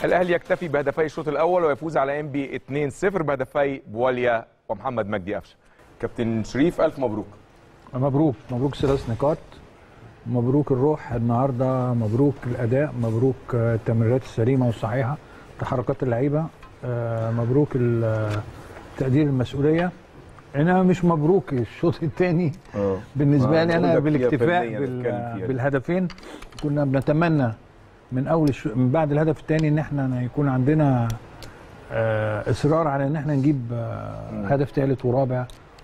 الاهلي يكتفي بهدفي الشوط الاول ويفوز على ام بي 2-0 بهدفي بواليا ومحمد مجدي قفشه كابتن شريف الف مبروك مبروك مبروك ثلاث نقاط مبروك الروح النهارده مبروك الاداء مبروك آه، التمريرات السليمه والصحيحه تحركات اللعيبه آه، مبروك ال- تقدير المسؤوليه انما مش مبروك الشوط الثاني اه بالنسبه ما لي نقول انا لك فيها بالاكتفاء فنياً بال- نتكلم فيها. بالهدفين كنا بنتمنى من اول الشو... من بعد الهدف الثاني ان احنا يكون عندنا آه، اصرار على ان احنا نجيب آه، مم. هدف ثالث ورابع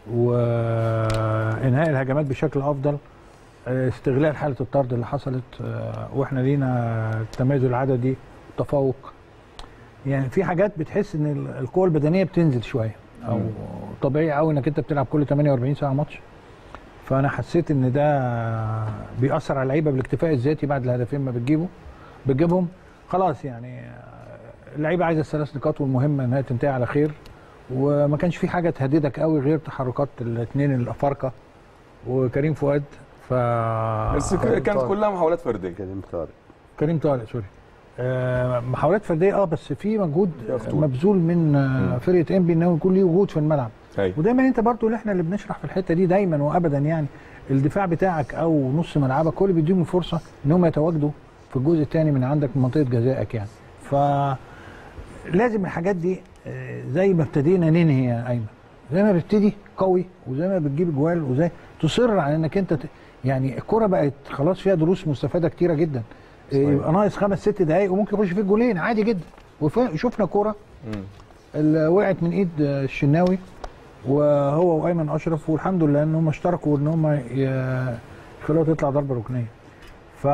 وانهاء الهجمات بشكل افضل آه، استغلال حاله الطرد اللي حصلت آه، واحنا لينا التميز العددي تفوق يعني في حاجات بتحس ان ال- القوه البدنيه بتنزل شويه او مم. طبيعي قوي انك انت بتلعب كل 48 ساعه ماتش فانا حسيت ان ده بيأثر على اللعيبه بالاكتفاء الذاتي بعد الهدفين ما بتجيبه بتجيبهم خلاص يعني اللعيبه عايزه الثلاث نقاط والمهم انها تنتهي على خير وما كانش في حاجه تهددك قوي غير تحركات الاثنين الافارقه وكريم فؤاد ف بس ك- كانت كلها محاولات فرديه كريم طارق كريم طارق سوري آه، محاولات فرديه اه بس في مجهود فيها خطورة. مبذول من آه، مم. فرقه انبي انه يكون ليه وجود في الملعب ايوه ودايما انت برضو اللي احنا اللي بنشرح في الحته دي دايما وابدا يعني الدفاع بتاعك او نص ملعبك هو اللي بيديهم الفرصه ان هم يتواجدوا في الجزء الثاني من عندك من منطقه جزائك يعني ف لازم الحاجات دي آه، زي ما ابتدينا ننهي يا ايمن زي ما بتبتدي قوي وزي ما بتجيب جوال وزي تصر على انك انت ت... يعني الكره بقت خلاص فيها دروس مستفاده كتيره جدا آه، صحيح. يبقى ناقص خمس ست دقائق وممكن يخش فيك جولين عادي جدا وشفنا كوره مم. اللي وقعت من ايد الشناوي وهو وايمن اشرف والحمد لله ان هم اشتركوا ان هم ي- يخلوها تطلع ضربه ركنيه ف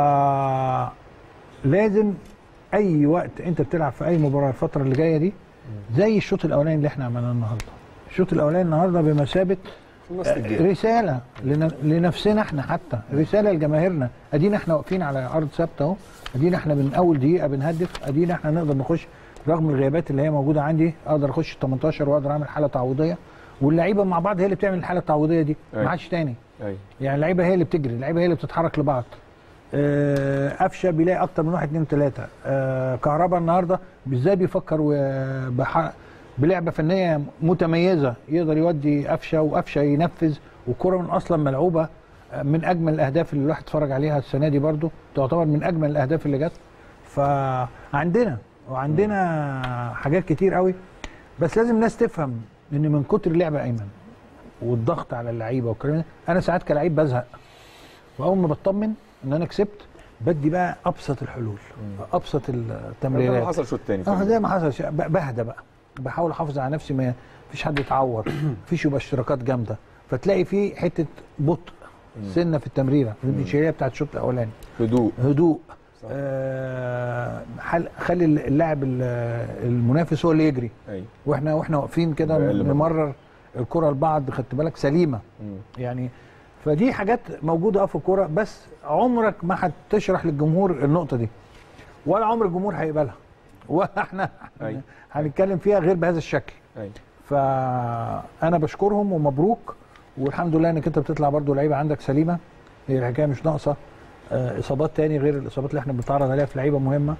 لازم اي وقت انت بتلعب في اي مباراه الفتره اللي جايه دي زي الشوط الاولاني اللي احنا عملناه النهارده الشوط الاولاني النهارده بمثابه خلصت الجيم رساله لن- لنفسنا احنا حتى رساله لجماهيرنا ادينا احنا واقفين على ارض ثابته اهو ادينا احنا من اول دقيقه بنهدف ادينا احنا نقدر نخش رغم الغيابات اللي هي موجوده عندي اقدر اخش 18 واقدر اعمل حاله تعويضيه واللعيبه مع بعض هي اللي بتعمل الحاله التعويضيه دي أيوة. ما حدش تاني ايوه يعني اللعيبه هي اللي بتجري اللعيبه هي اللي بتتحرك لبعض آه، قفشه بيلاقي اكتر من واحد اتنين تلاته آه، كهربا النهارده ازاي بيفكر و- بح- بلعبه فنيه متميزه يقدر يودي قفشه وقفشه ينفذ والكره من اصلا ملعوبه آه، من اجمل الاهداف اللي الواحد اتفرج عليها السنه دي برضو تعتبر من اجمل الاهداف اللي جت فعندنا وعندنا حاجات كتير قوي بس لازم الناس تفهم ان من كتر اللعب ايمن والضغط على اللعيبه والكلام ده انا ساعات كلاعب بزهق واول ما بطمن ان انا كسبت بدي بقى ابسط الحلول ابسط ده اللي التمريرات حصل شوط تاني اه زي ما حصل شيء. ب- بهدى بقى بحاول احافظ على نفسي ما فيش حد يتعور فيش يبقى اشتراكات جامده فتلاقي في حته بطء سنه في التمريره مش هي بتاعت الشوط الاولاني هدوء هدوء صح. آه حل- خلي اللاعب ال- المنافس هو اللي يجري ايوه واحنا واحنا واقفين كده بأقل مجهود. نمرر الكره لبعض خدت بالك سليمه مم. يعني فدي حاجات موجوده اه في الكوره بس عمرك ما هتشرح للجمهور النقطه دي ولا عمر الجمهور هيقبلها ولا احنا أيوة. هنتكلم فيها غير بهذا الشكل ايوه فانا بشكرهم ومبروك والحمد لله انك انت بتطلع برضو لعيبه عندك سليمه هي الحكايه مش ناقصه آه، اصابات تاني غير الاصابات اللي احنا بنتعرض عليها في لعيبه مهمه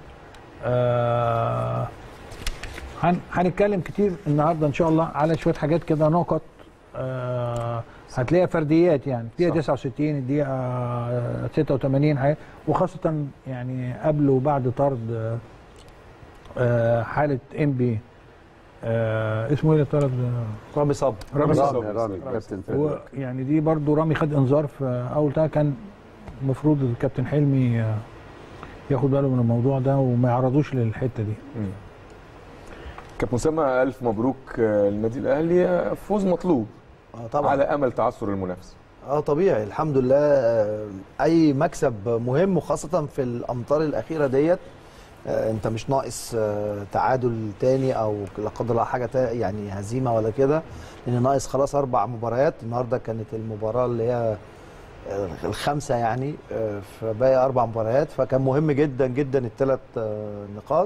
آه، هن- هنتكلم كتير النهارده ان شاء الله على شويه حاجات كده نقط آه، هتلاقيها فرديات يعني دقيقه صح. 69 الدقيقه آه، 86 حاجة وخاصه يعني قبل وبعد طرد آه، آه، حاله ام بي اسمه ايه الطرد ده؟ رامي صبري رامي صبري. رامي رامي كابتن هو فريد يعني دي برضو رامي خد انذار في اول ده كان المفروض الكابتن حلمي آه، ياخد باله من الموضوع ده وما يعرضوش للحته دي مم. كابتن اسامه الف مبروك آه، للنادي الاهلي آه، فوز مطلوب اه طبعا على امل تعثر المنافس اه طبيعي الحمد لله آه، اي مكسب مهم وخاصه في الامطار الاخيره ديت آه، انت مش ناقص آه، تعادل تاني او لا قدر الله حاجه تا- يعني هزيمه ولا كده لان ناقص خلاص اربع مباريات النهارده كانت المباراه اللي هي آه، الخامسه يعني آه، فباقي اربع مباريات فكان مهم جدا جدا الثلاث نقاط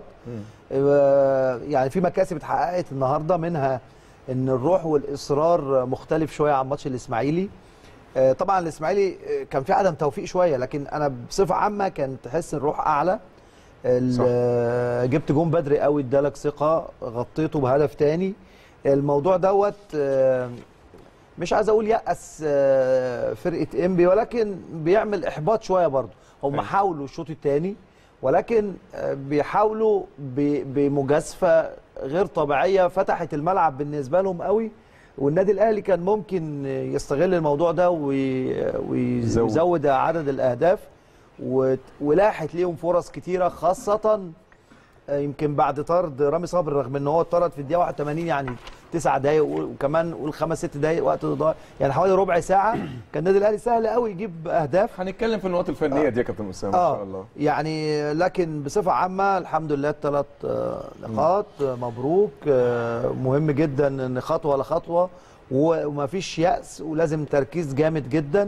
آه، يعني في مكاسب اتحققت النهارده منها ان الروح والاصرار مختلف شويه عن ماتش الاسماعيلي آه، طبعا الاسماعيلي آه، كان في عدم توفيق شويه لكن انا بصفه عامه كان تحس الروح اعلى ال- جبت جون بدري قوي ادالك ثقه غطيته بهدف تاني الموضوع دوت آه، مش عايز اقول يأس آه، فرقه انبي ولكن بيعمل احباط شويه برضه هم أيوة. حاولوا الشوط الثاني ولكن آه، بيحاولوا ب- بمجازفه غير طبيعيه فتحت الملعب بالنسبه لهم قوي والنادي الاهلي كان ممكن يستغل الموضوع ده وي- يزود. ويزود عدد الاهداف و- ولاحت ليهم فرص كتيره خاصه آه، يمكن بعد طرد رامي صبري رغم ان هو اتطرد في الدقيقه 81 يعني تسع دقائق وكمان قول خمس ست دقائق وقت ضايع يعني حوالي ربع ساعه كان النادي الاهلي سهل قوي يجيب اهداف هنتكلم في النقط الفنيه دي يا كابتن اسامه ان شاء الله يعني لكن بصفه عامه الحمد لله الثلاث نقاط آه، مبروك آه، مهم جدا ان خطوه لخطوه ومفيش يأس ولازم تركيز جامد جدا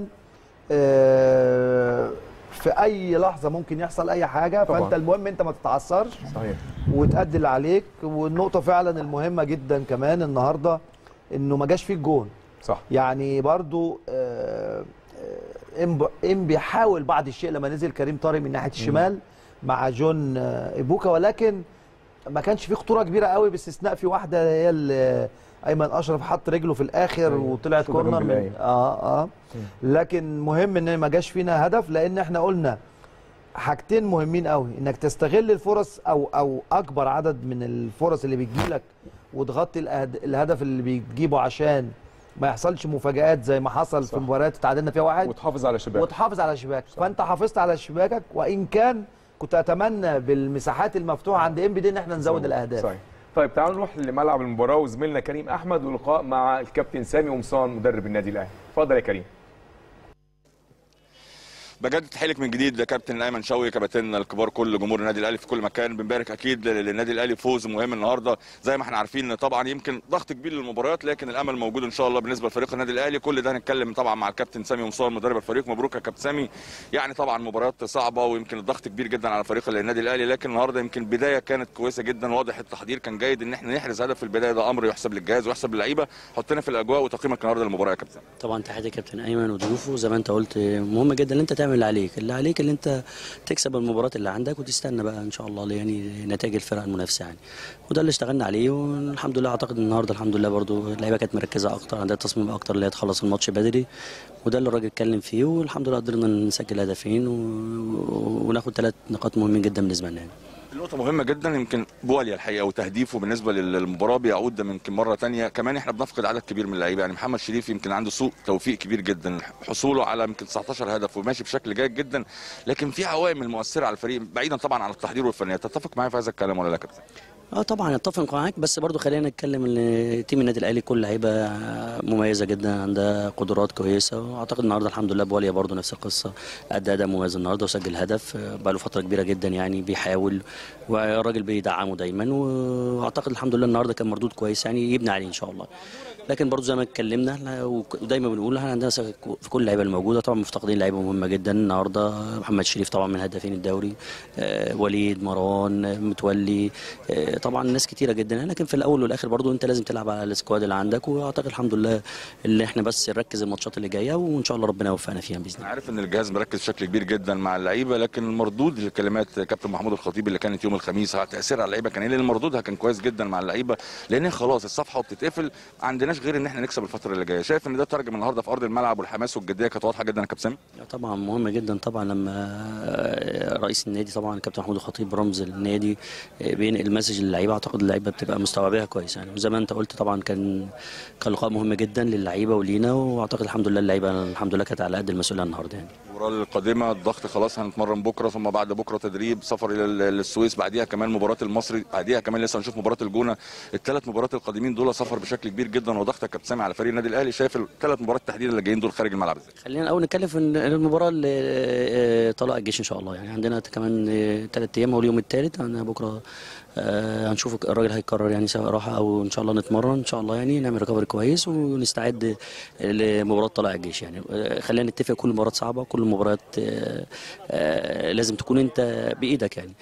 آه، في اي لحظه ممكن يحصل اي حاجه طبعاً. فانت المهم انت ما تتعثرش صحيح وتأدي اللي عليك والنقطه فعلا المهمه جدا كمان النهارده انه ما جاش فيك جون صح يعني برضو آه، آه، إم- ام بيحاول بعض الشيء لما نزل كريم طارق من ناحيه الشمال مع جون آه، ايبوكا ولكن ما كانش فيه خطوره كبيره قوي باستثناء في واحده هي اللي ايمن اشرف حط رجله في الاخر أيوة. وطلعت شوطة كورنر جنب من الأيمن. اه اه لكن مهم ان ما جاش فينا هدف لان احنا قلنا حاجتين مهمين قوي انك تستغل الفرص او او اكبر عدد من الفرص اللي بتجيلك وتغطي الأهد- الهدف اللي بتجيبه عشان ما يحصلش مفاجآت زي ما حصل صح. في مباريات اتعادلنا فيها واحد وتحافظ على شباك وتحافظ على شباك فانت حافظت على شباكك وان كان كنت اتمنى بالمساحات المفتوحه عند ام بي دي ان احنا نزود الاهداف صحيح طيب تعالوا نروح لملعب المباراه وزميلنا كريم احمد ولقاء مع الكابتن سامي قمصان مدرب النادي الاهلي اتفضل يا كريم بجدد تحيلك من جديد كابتن ايمن شوقي كباتننا الكبار كل جمهور النادي الاهلي في كل مكان بنبارك اكيد للنادي الاهلي فوز مهم النهارده زي ما احنا عارفين طبعا يمكن ضغط كبير للمباريات لكن الامل موجود ان شاء الله بالنسبه لفريق النادي الاهلي كل ده هنتكلم طبعا مع الكابتن سامي مصار مدرب الفريق مبروك يا كابتن سامي يعني طبعا مباريات صعبه ويمكن الضغط كبير جدا على فريق النادي الاهلي لكن النهارده يمكن البدايه كانت كويسه جدا واضح التحضير كان جيد ان احنا نحرز هدف في البدايه ده امر يحسب للجهاز ويحسب للعيبه حطنا في الاجواء وتقييمك النهارده للمباراه يا كابتن طبعا تحياتي كابتن ايمن وضيوفه زي ما انت قلت مهم جدا ان انت تعمل اللي عليك اللي عليك اللي انت تكسب المباراه اللي عندك وتستنى بقى ان شاء الله يعني نتائج الفرق المنافسه يعني وده اللي اشتغلنا عليه والحمد لله اعتقد النهارده الحمد لله برضو اللعيبه كانت مركزه اكتر عندها تصميم اكتر اللي هي تخلص الماتش بدري وده اللي الراجل اتكلم فيه والحمد لله قدرنا نسجل هدفين و... وناخد ثلاث نقاط مهمين جدا بالنسبه لنا يعني. النقطة مهمة جدا يمكن بواليا الحقيقة وتهديفه بالنسبة للمباراة بيعود ده يمكن مرة تانية كمان احنا بنفقد عدد كبير من اللعيبة يعني محمد شريف يمكن عنده سوء توفيق كبير جدا حصوله على يمكن 19 هدف وماشي بشكل جيد جدا لكن في عوامل مؤثرة على الفريق بعيدا طبعا عن التحضير والفنيات تتفق معايا في هذا الكلام ولا لا كابتن؟ اه طبعا اتفق معاك بس برضو خلينا نتكلم ان تيم النادي الاهلي كل لعيبه مميزه جدا عندها قدرات كويسه واعتقد النهارده الحمد لله بواليا برضو نفس القصه ادى اداء مميز النهارده وسجل هدف بقى له فتره كبيره جدا يعني بيحاول والراجل بيدعمه دايما واعتقد الحمد لله النهارده كان مردود كويس يعني يبني عليه ان شاء الله لكن برضو زي ما اتكلمنا لا- وك- ودايما بنقول احنا عندنا ثقة في كل اللعيبه الموجوده طبعا مفتقدين لعيبه مهمه جدا النهارده محمد شريف طبعا من هدافين الدوري آه وليد مروان آه، متولي آه طبعا ناس كتيره جدا لكن في الاول والاخر برضو انت لازم تلعب على السكواد اللي عندك واعتقد الحمد لله اللي احنا بس نركز الماتشات اللي جايه وان شاء الله ربنا يوفقنا فيها باذن انا الله عارف ان الجهاز مركز بشكل كبير جدا مع اللعيبه لكن المردود لكلمات كابتن محمود الخطيب اللي كانت يوم الخميس على تاثير على اللعيبه كان ايه لان مردودها كان كويس جدا مع اللعيبه لان خلاص الصفحه وبتتقفل ما عندناش غير ان احنا نكسب الفتره اللي جايه شايف ان ده ترجم النهارده في ارض الملعب والحماس والجديه كانت واضحه جدا يا كابتن سامي طبعا مهم جدا طبعا لما رئيس النادي طبعا الكابتن محمود الخطيب رمز النادي بينقل المسج للعيبه اعتقد اللعيبه بتبقى مستوعباها كويس يعني وزي ما انت قلت طبعا كان كان لقاء مهم جدا للعيبه ولينا واعتقد الحمد لله اللعيبه الحمد لله كانت على قد المسؤوليه النهارده يعني المباراه القادمه الضغط خلاص هنتمرن بكره ثم بعد بكره تدريب سفر الى ال- للسويس بعديها كمان مباراه المصري بعديها كمان لسه هنشوف مباراه الجونه الثلاث مباريات القادمين دول سفر بشكل كبير جدا وضغط يا كابتن سامي على فريق النادي الاهلي شايف الثلاث مباريات تحديدا اللي جايين دول خارج الملعب ازاي خلينا الاول نتكلم في المباراه اللي آه، طلائع الجيش ان شاء الله يعني عندنا كمان ثلاث ايام هو اليوم الثالث عندنا بكره آه، هنشوف الراجل هيقرر يعني سواء راحه او ان شاء الله نتمرن ان شاء الله يعني نعمل ريكفري كويس ونستعد لمباراه طلائع الجيش يعني آه، خلينا نتفق كل مباراه صعبه كل مباراه آه، آه، لازم تكون انت بايدك يعني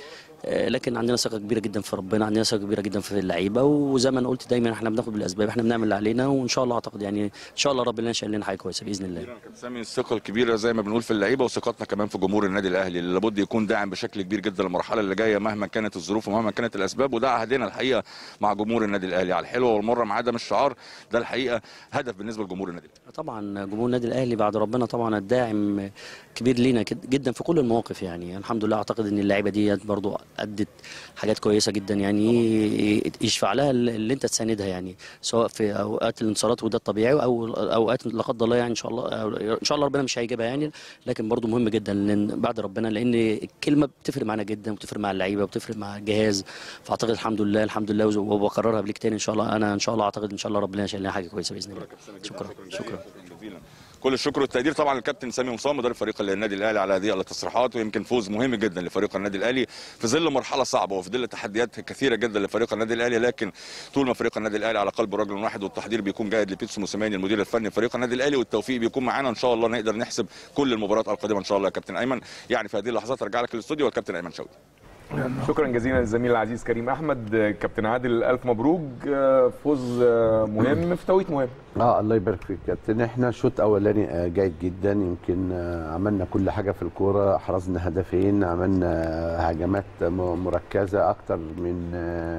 آه، لكن عندنا ثقه كبيره جدا في ربنا عندنا ثقه كبيره جدا في اللعيبه وزي ما انا قلت دايما احنا بناخد بالاسباب احنا بنعمل اللي علينا وان شاء الله اعتقد يعني ان شاء الله ربنا يشيل لنا حاجه كويسه باذن الله كابتن سامي الثقه الكبيره زي ما بنقول في اللعيبه وثقتنا كمان في جمهور النادي الاهلي اللي لابد يكون داعم بشكل كبير جدا للمرحله اللي جايه مهما كانت الظروف ومهما كانت الاسباب وده عهدنا الحقيقه مع جمهور النادي الاهلي على الحلوه والمره مع عدم الشعار ده الحقيقه هدف بالنسبه لجمهور النادي الاهلي طبعا جمهور النادي الاهلي بعد ربنا طبعا الداعم كبير لينا كد- جدا في كل المواقف يعني الحمد لله اعتقد ان اللعيبه دي برضو ادت حاجات كويسه جدا يعني يشفع لها اللي انت تساندها يعني سواء في اوقات الانتصارات وده الطبيعي او اوقات لا قدر الله يعني ان شاء الله ان شاء الله ربنا مش هيجيبها يعني لكن برضو مهم جدا لان بعد ربنا لان الكلمه بتفرق معانا جدا وبتفرق مع اللعيبه وبتفرق مع الجهاز فاعتقد الحمد لله الحمد لله وبكررها بليك تاني ان شاء الله انا ان شاء الله اعتقد ان شاء الله ربنا يشيل لنا حاجه كويسه باذن الله شكرا شكرا جزيلا كل الشكر والتقدير طبعا للكابتن سامي مصطفى مدرب فريق النادي الاهلي على هذه التصريحات ويمكن فوز مهم جدا لفريق النادي الاهلي في ظل مرحله صعبه وفي ظل تحديات كثيره جدا لفريق النادي الاهلي لكن طول ما فريق النادي الاهلي على قلب رجل واحد والتحضير بيكون جيد لبيتسو موسيماني المدير الفني لفريق النادي الاهلي والتوفيق بيكون معانا ان شاء الله نقدر نحسب كل المباريات القادمه ان شاء الله يا كابتن ايمن يعني في هذه اللحظات ارجع لك الاستوديو والكابتن ايمن شوقي شكرا جزيلا للزميل العزيز كريم احمد كابتن عادل الف مبروك فوز مهم في توقيت مهم اه الله يبارك فيك كابتن احنا شوط اولاني آه، جيد جدا يمكن آه، عملنا كل حاجه في الكوره حرزنا هدفين عملنا آه، هجمات م- مركزه اكتر من آه،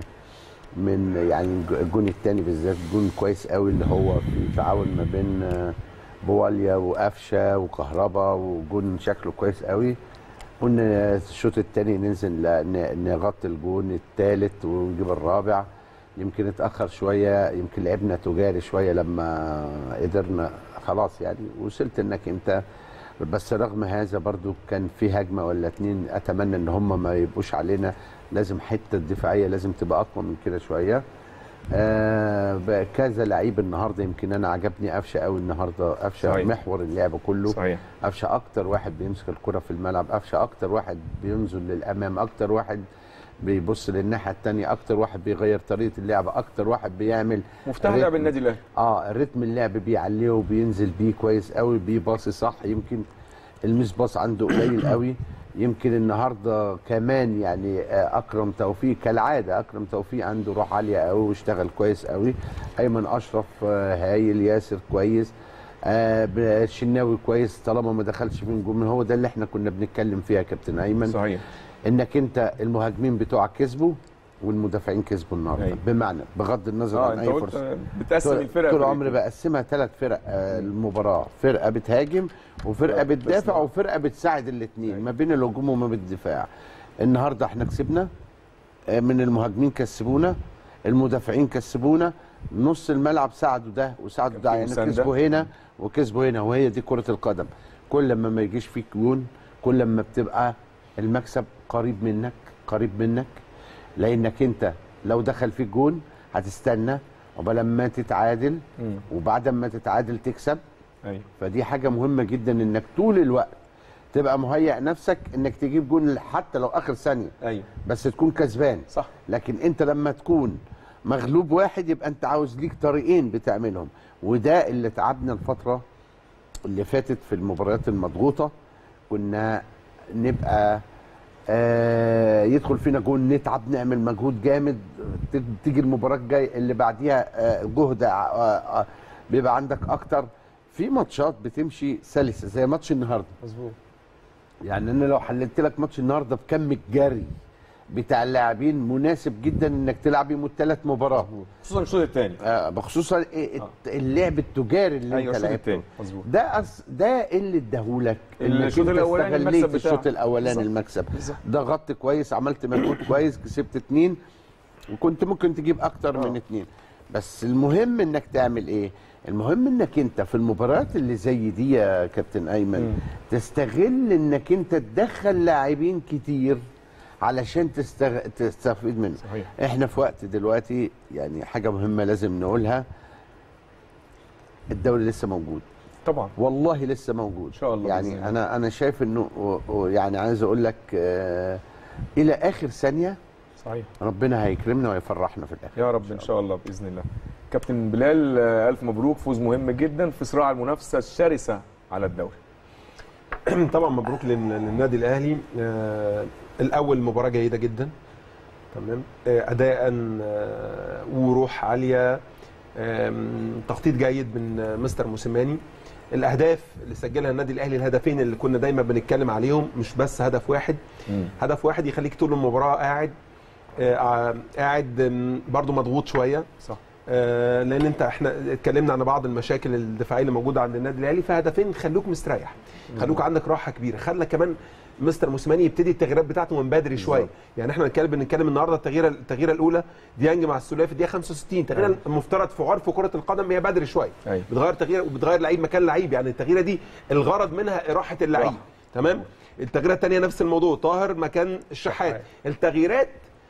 من يعني الج- الجون الثاني بالذات جون كويس قوي اللي هو في تعاون ما بين آه، بواليا وقفشه وكهربا وجون شكله كويس قوي قلنا الشوط الثاني ننزل ن- نغطي الجون الثالث ونجيب الرابع يمكن اتاخر شويه يمكن لعبنا تجاري شويه لما قدرنا خلاص يعني وصلت انك انت بس رغم هذا برضو كان في هجمه ولا اتنين اتمنى ان هم ما يبقوش علينا لازم حته الدفاعيه لازم تبقى اقوى من كده شويه آه بقى كذا لعيب النهارده يمكن انا عجبني قفشه قوي النهارده قفشه صحيح. محور اللعب كله صحيح قفشه اكتر واحد بيمسك الكره في الملعب قفشه اكتر واحد بينزل للامام اكتر واحد بيبص للناحيه الثانيه اكتر واحد بيغير طريقه اللعب اكتر واحد بيعمل مفتاح رتم. لعب النادي الاهلي اه الريتم اللعب بيعليه وبينزل بيه كويس قوي بيباصي صح يمكن الميس باص عنده قليل قوي يمكن النهارده كمان يعني آه، اكرم توفيق كالعاده اكرم توفيق عنده روح عاليه قوي واشتغل كويس قوي ايمن اشرف آه، هايل ياسر كويس آه ب- الشناوي كويس طالما ما دخلش من جون هو ده اللي احنا كنا بنتكلم فيها يا كابتن ايمن صحيح انك انت المهاجمين بتوعك كسبوا والمدافعين كسبوا النهارده أيوة. بمعنى بغض النظر اه عن انت اي قلت فرصه بتقسم طول- الفرق طول فرقتين. عمري بقسمها ثلاث فرق آه، المباراه فرقه بتهاجم وفرقه بس بتدافع نعم. وفرقه بتساعد الاثنين ما بين الهجوم وما بين الدفاع النهارده احنا كسبنا آه، من المهاجمين كسبونا المدافعين كسبونا نص الملعب ساعدوا ده وساعدوا كان ده في يعني مساندة. كسبوا هنا وكسبوا هنا وهي دي كره القدم كل ما ما يجيش فيك جون كل ما بتبقى المكسب قريب منك قريب منك لانك انت لو دخل فيك جون هتستنى عقبال ما تتعادل مم. وبعد ما تتعادل تكسب ايوه فدي حاجه مهمه جدا انك طول الوقت تبقى مهيئ نفسك انك تجيب جون حتى لو اخر ثانيه ايوه بس تكون كسبان صح لكن انت لما تكون مغلوب واحد يبقى انت عاوز ليك طريقين بتعملهم وده اللي تعبنا الفتره اللي فاتت في المباريات المضغوطه كنا نبقى آه يدخل فينا جون نتعب نعمل مجهود جامد ت- تيجي المباراه الجايه اللي بعديها آه جهد آه آه بيبقى عندك اكتر في ماتشات بتمشي سلسه زي ماتش النهارده مظبوط يعني انا لو حللت لك ماتش النهارده بكم الجري بتاع اللاعبين مناسب جدا انك تلعب يوم الثلاث مباراه خصوصا الشوط الثاني آه بخصوصا إيه الت- اللعب التجاري اللي ايوه انت الشوط لعبته الثاني مظبوط ده أص... ده اللي اداهولك انك الشوط انت الأولاني استغليت المكسب بتاعك. الشوط الاولاني بالظبط. المكسب بالظبط. ضغطت كويس عملت مجهود كويس كسبت اتنين وكنت ممكن تجيب اكتر آه. من اتنين بس المهم انك تعمل ايه المهم انك انت في المباريات اللي زي دي يا كابتن ايمن مم. تستغل انك انت تدخل لاعبين كتير علشان تستغ... تستفيد منه صحيح احنا في وقت دلوقتي يعني حاجه مهمه لازم نقولها الدوري لسه موجود طبعا والله لسه موجود إن شاء الله بإذن الله. يعني انا انا شايف انه و- و- يعني عايز اقول لك آه الى اخر ثانيه صحيح ربنا هيكرمنا ويفرحنا في الاخر يا رب ان شاء الله باذن الله كابتن بلال آه، الف مبروك فوز مهم جدا في صراع المنافسه الشرسه على الدوري طبعا مبروك لل- للنادي الاهلي آه، الاول مباراه جيده جدا تمام آه، اداء آه، وروح عاليه آم، تخطيط جيد من آه، مستر موسيماني الاهداف اللي سجلها النادي الاهلي الهدفين اللي كنا دايما بنتكلم عليهم مش بس هدف واحد هدف واحد يخليك طول المباراه قاعد آه، قاعد آم، برضو مضغوط شويه صح آه، لان انت احنا اتكلمنا عن بعض المشاكل الدفاعيه اللي موجوده عند النادي الاهلي فهدفين خلوك مستريح خلوك عندك راحه كبيره خلى كمان مستر موسيماني يبتدي التغييرات بتاعته من بدري شويه يعني احنا بنتكلم بنتكلم النهارده التغييره التغييره الاولى ديانج مع السوليه في الدقيقه 65 التغييره أيوة. المفترض في عرف كره القدم هي بدري شويه أيوة. بتغير تغيير وبتغير لعيب مكان لعيب يعني التغييره دي الغرض منها راحه اللعيب راحة. تمام التغييره الثانيه نفس الموضوع طاهر مكان الشحات الشحات. التغييرات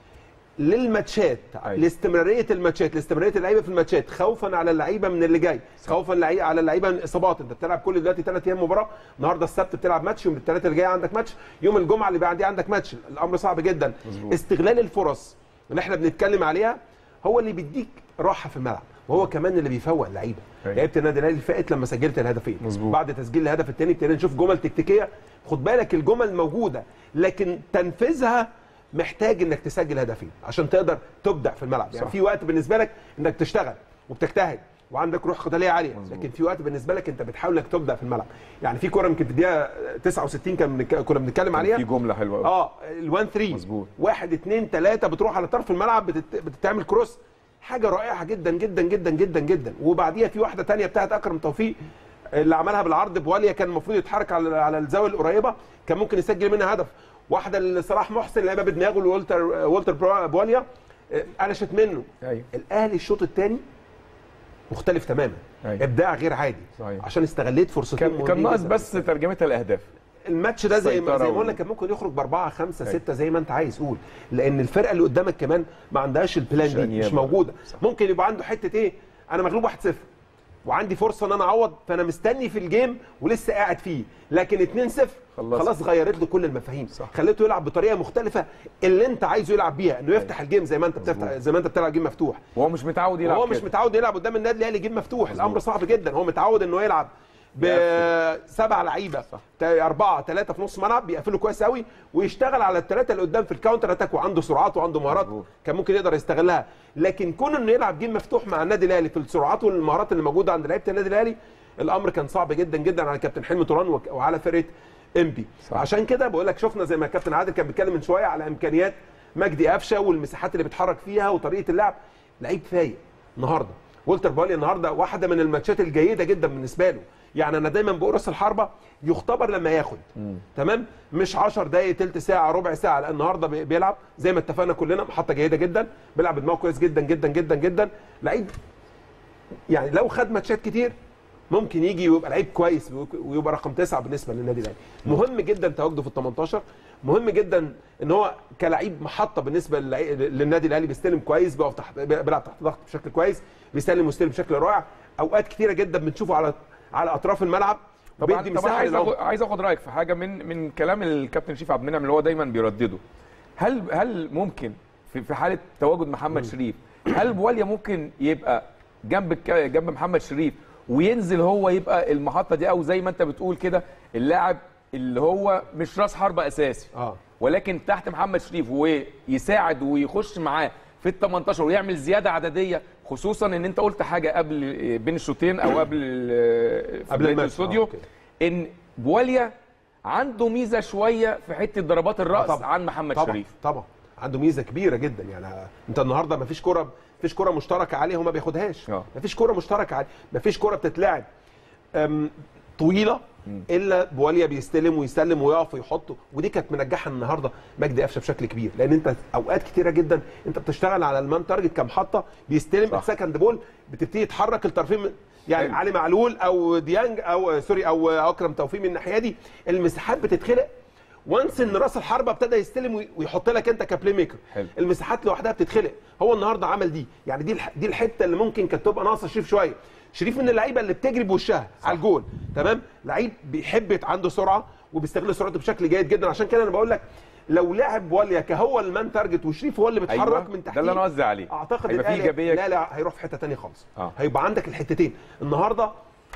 للماتشات أيوة. لاستمراريه الماتشات لاستمراريه اللعيبه في الماتشات خوفا على اللعيبه من اللي جاي خوفا لعي- على اللعيبه من الاصابات انت بتلعب كل دلوقتي ثلاث ايام مباراه النهارده السبت بتلعب ماتش يوم الثلاث اللي جاي عندك ماتش يوم الجمعه اللي بعديه عندك ماتش الامر صعب جدا مظبوط. استغلال الفرص اللي احنا بنتكلم عليها هو اللي بيديك راحه في الملعب وهو كمان اللي بيفوق اللعيبه أيوة. لعيبه النادي الاهلي فائت لما سجلت الهدفين مظبوط. بعد تسجيل الهدف الثاني ابتدينا نشوف جمل تكتيكيه خد بالك الجمل موجوده لكن تنفيذها محتاج انك تسجل هدفين عشان تقدر تبدع في الملعب يعني صح. في وقت بالنسبه لك انك تشتغل وبتجتهد وعندك روح قتاليه عاليه مظبوط. لكن في وقت بالنسبه لك انت بتحاول انك تبدع في الملعب يعني في كوره يمكن في الدقيقه 69 كان بنك- كنا بنتكلم عليها في جمله حلوه قوي اه ال1 3 مظبوط. واحد اثنين ثلاثه بتروح على طرف الملعب بتت... بتتعمل كروس حاجه رائعه جدا جدا جدا جدا جدا وبعديها في واحده تانية بتاعت اكرم توفيق اللي عملها بالعرض بواليا كان المفروض يتحرك على على الزاويه القريبه كان ممكن يسجل منها هدف واحده لصلاح محسن لعبها بدماغه لولتر والتر برا- بواليا آه، قلشت منه ايوه الاهلي الشوط الثاني مختلف تماما أيوة. ابداع غير عادي صحيح. عشان استغليت فرصتين كان كان مهمين ناقص جداً. بس ترجمه الاهداف الماتش ده زي ما السيطرة زي ما و- قلنا كان ممكن يخرج باربعه خمسه أيوة. سته زي ما انت عايز قول لان الفرقه اللي قدامك كمان ما عندهاش البلان مش دي أنياب. مش موجوده صح. ممكن يبقى عنده حته ايه انا مغلوب 1-0 وعندي فرصه ان انا اعوض فانا مستني في الجيم ولسه قاعد فيه لكن 2-0 خلص. خلاص غيرت له كل المفاهيم صح. خليته يلعب بطريقه مختلفه اللي انت عايزه يلعب بيها انه يفتح الجيم زي ما انت بتفتح زي ما انت بتلعب جيم مفتوح وهو مش متعود يلعب وهو مش كده. متعود يلعب قدام النادي الاهلي جيم مفتوح الامر صعب جدا هو متعود انه يلعب بسبع لعيبه تا- اربعه ثلاثه في نص ملعب بيقفلوا كويس قوي ويشتغل على الثلاثه اللي قدام في الكاونتر اتاك وعنده سرعات وعنده مهارات مظبوط. كان ممكن يقدر يستغلها لكن كون انه يلعب جيم مفتوح مع النادي الاهلي في السرعات والمهارات اللي موجوده عند لعيبه النادي الاهلي الامر كان صعب جدا جدا على كابتن حلمي طولان وك- وعلى فرقه انبي صح. عشان كده بقول لك شفنا زي ما الكابتن عادل كان بيتكلم من شويه على امكانيات مجدي قفشه والمساحات اللي بيتحرك فيها وطريقه اللعب لعيب فايق النهارده والتر بالي النهارده واحده من الماتشات الجيده جدا بالنسبه له يعني انا دايما بقول راس الحربه يختبر لما ياخد تمام مش 10 دقائق تلت ساعه ربع ساعه لا النهارده بي- بيلعب زي ما اتفقنا كلنا محطه جيده جدا بيلعب بدماغه كويس جدا جدا جدا جدا لعيب يعني لو خد ماتشات كتير ممكن يجي ويبقى لعيب كويس ويبقى رقم تسعه بالنسبه للنادي الاهلي مهم جدا تواجده في ال 18 مهم جدا ان هو كلاعب محطه بالنسبه للعي- للنادي الاهلي بيستلم كويس بيقف تحت بيلعب تحت ضغط بشكل كويس بيسلم ويستلم بشكل رائع اوقات كتيره جدا بنشوفه على على اطراف الملعب طبعا بيدي طبعا مساحه عايز للعمق. اخد عايز اخد رايك في حاجه من من كلام الكابتن شريف عبد المنعم اللي هو دايما بيردده هل هل ممكن في في حاله تواجد محمد شريف هل بواليا ممكن يبقى جنب الك- جنب محمد شريف وينزل هو يبقى المحطه دي او زي ما انت بتقول كده اللاعب اللي هو مش راس حربه اساسي اه ولكن تحت محمد شريف ويساعد ويخش معاه في ال 18 ويعمل زياده عدديه خصوصا ان انت قلت حاجه قبل بين الشوطين او قبل في قبل بداية الماتش. الاستوديو آه، أوكي. ان بواليا عنده ميزه شويه في حته ضربات الراس طبعاً. عن محمد طبعا شريف طبعا عنده ميزه كبيره جدا يعني انت النهارده ما فيش كره مفيش كره مشتركه عليه هو ما بياخدهاش آه. ما فيش كره مشتركه عليه ما فيش كره بتتلعب أم، طويله الا بواليا بيستلم ويسلم ويقف ويحط ودي كانت منجحه النهارده مجدي قفشه بشكل كبير لان انت اوقات كتيره جدا انت بتشتغل على المان تارجت كمحطه بيستلم صح. السكند بول بتبتدي تحرك الطرفين من- يعني حلو. علي معلول او ديانج او سوري او اكرم توفيق من الناحيه دي المساحات بتتخلق وانس ان راس الحربه ابتدى يستلم وي- ويحط لك انت كبلاي ميكر حلو. المساحات لوحدها بتتخلق هو النهارده عمل دي يعني دي الح- دي الحته اللي ممكن كانت تبقى ناقصه شريف شويه شريف من اللعيبه اللي بتجري بوشها على الجول تمام لعيب بيحب يت- عنده سرعه وبيستغل سرعته بشكل جيد جدا عشان كده انا بقول لك لو لعب واليا كهو المان تارجت وشريف هو اللي بيتحرك أيوة، من تحت ده اللي أنا قصدي عليه. اعتقد هيبقى فيه الأهلي- إيجابية. لا لا هيروح في حته ثانيه خالص آه. هيبقى عندك الحتتين النهارده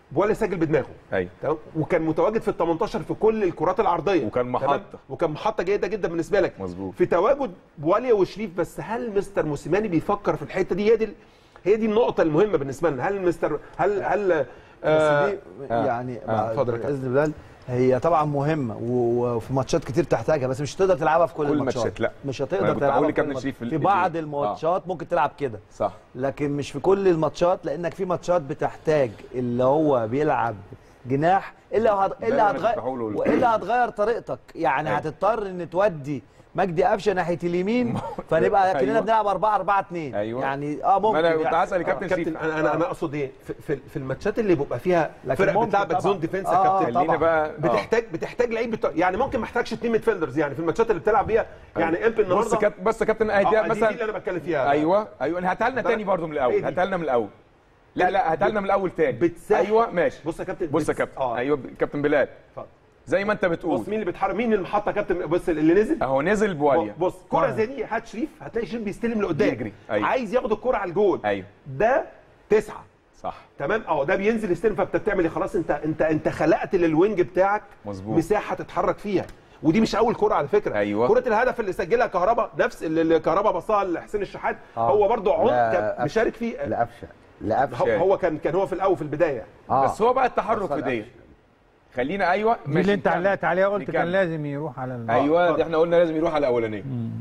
بواليا سجل بدماغه ايوه تمام وكان متواجد في ال 18 في كل الكرات العرضيه وكان تمام؟ محطة. وكان محطه جيده جدا بالنسبه لك مظبوط. في تواجد بواليا وشريف بس هل مستر موسيماني بيفكر في الحته دي هي دي هي دي النقطه المهمه بالنسبه لنا هل مستر هل هل آه بس دي يعني آه، اتفضل يا كابتن. باذن الله هي طبعا مهمه و- وفي ماتشات كتير تحتاجها بس مش هتقدر تلعبها في كل, كل الماتشات الماتشات، لا. مش أنا هتقدر كنت تلعبها هقول في كل لكابتن الماتشات. شريف في في ال- بعض آه. الماتشات ممكن تلعب كده صح لكن مش في كل الماتشات لانك في ماتشات بتحتاج اللي هو بيلعب جناح الا هت... ده الا اللي أنا كنت هقوله هتغير لك. والا هتغير طريقتك يعني أيوة. هتضطر ان تودي مجدي قفشه ناحيه اليمين فنبقى كاننا أيوة. بنلعب 4 4 2 أيوة. يعني اه ممكن ما انا كنت يحصل. هسال الكابتن كابتن شريف انا انا انا اقصد ايه في, في, في الماتشات اللي بيبقى فيها لكن فرق ممكن بتلعبك طبعاً. زون ديفنس يا آه، كابتن طبعاً. خلينا بقى آه. بتحتاج بتحتاج لعيب بتا... يعني ممكن ما احتاجش اتنين ميد فيلدرز يعني في الماتشات اللي بتلعب بيها يعني امبي النهارده بص كابتن بص يا كابتن اهي آه، دي دي, دي اللي مثلا انا بتكلم فيها ايوه ايوه هاتها لنا ده- تاني برضو من هي الاول دي. هاتها لنا من الاول لا لا هاتها لنا من الاول تاني بتسهل. ايوه ماشي بص يا كابتن بص يا بتس- كابتن اه ايوه كابتن بلال اتفضل. زي ما انت بتقول بص مين اللي بيتحرك مين المحطه يا كابتن بص اللي نزل اهو نزل بواليا بص كرة زي دي هات شريف هتلاقي شريف بيستلم لقدام يجري. أيوة. عايز ياخد الكرة على الجول ايوه ده تسعة صح تمام اه ده بينزل يستلم فانت بتعمل ايه خلاص انت انت انت خلقت للوينج بتاعك مظبوط. مساحه تتحرك فيها ودي مش اول كرة على فكره أيوة. كرة الهدف اللي سجلها كهربا نفس اللي اللي كهربا بصاها لحسين الشحات آه. هو برضو عمق لا، كان أفشل. مشارك فيه لقفشه هو, لقفشه هو كان كان هو في الاول في البدايه اه بس هو بقى التحرك وصل في دي أفشل. خلينا ايوه دي ماشي اللي انت نكمل. علقت عليها قلت كان نكمل. لازم يروح على ال- ايوه اتفضل. دي احنا قلنا لازم يروح على الاولانيه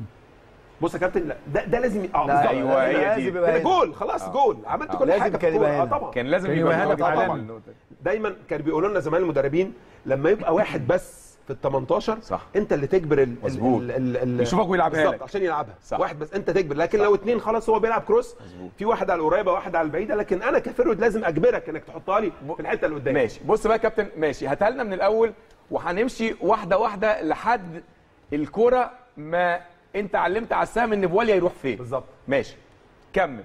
بص يا كابتن لا ده ده لازم ي- اه لا، بالظبط. أيوة، هي لازم دي. كده يبقى هنا. جول خلاص جول عملت آه. كل لازم حاجه في كان الكورة. يبقى اه هنا. طبعا كان لازم كان يبقى يبقى هدف موجود عالمي. طبعاً النقطة دي. دايما كانوا بيقولوا لنا زمان المدربين لما يبقى واحد بس في ال 18 صح. انت اللي تجبر ال مظبوط. ال ال ال يشوفك ويلعبها بالظبط لك. عشان يلعبها صح. واحد بس انت تجبر لكن لو اتنين خلاص هو بيلعب كروس مظبوط. في واحد على القريبه واحد على البعيده لكن انا كفرود لازم اجبرك انك تحطها لي في الحته اللي قدام ماشي بص بقى يا كابتن ماشي هاتها لنا من الاول وهنمشي واحده واحده لحد الكوره ما انت علمت على السهم ان بواليا يروح فين بالظبط ماشي كمل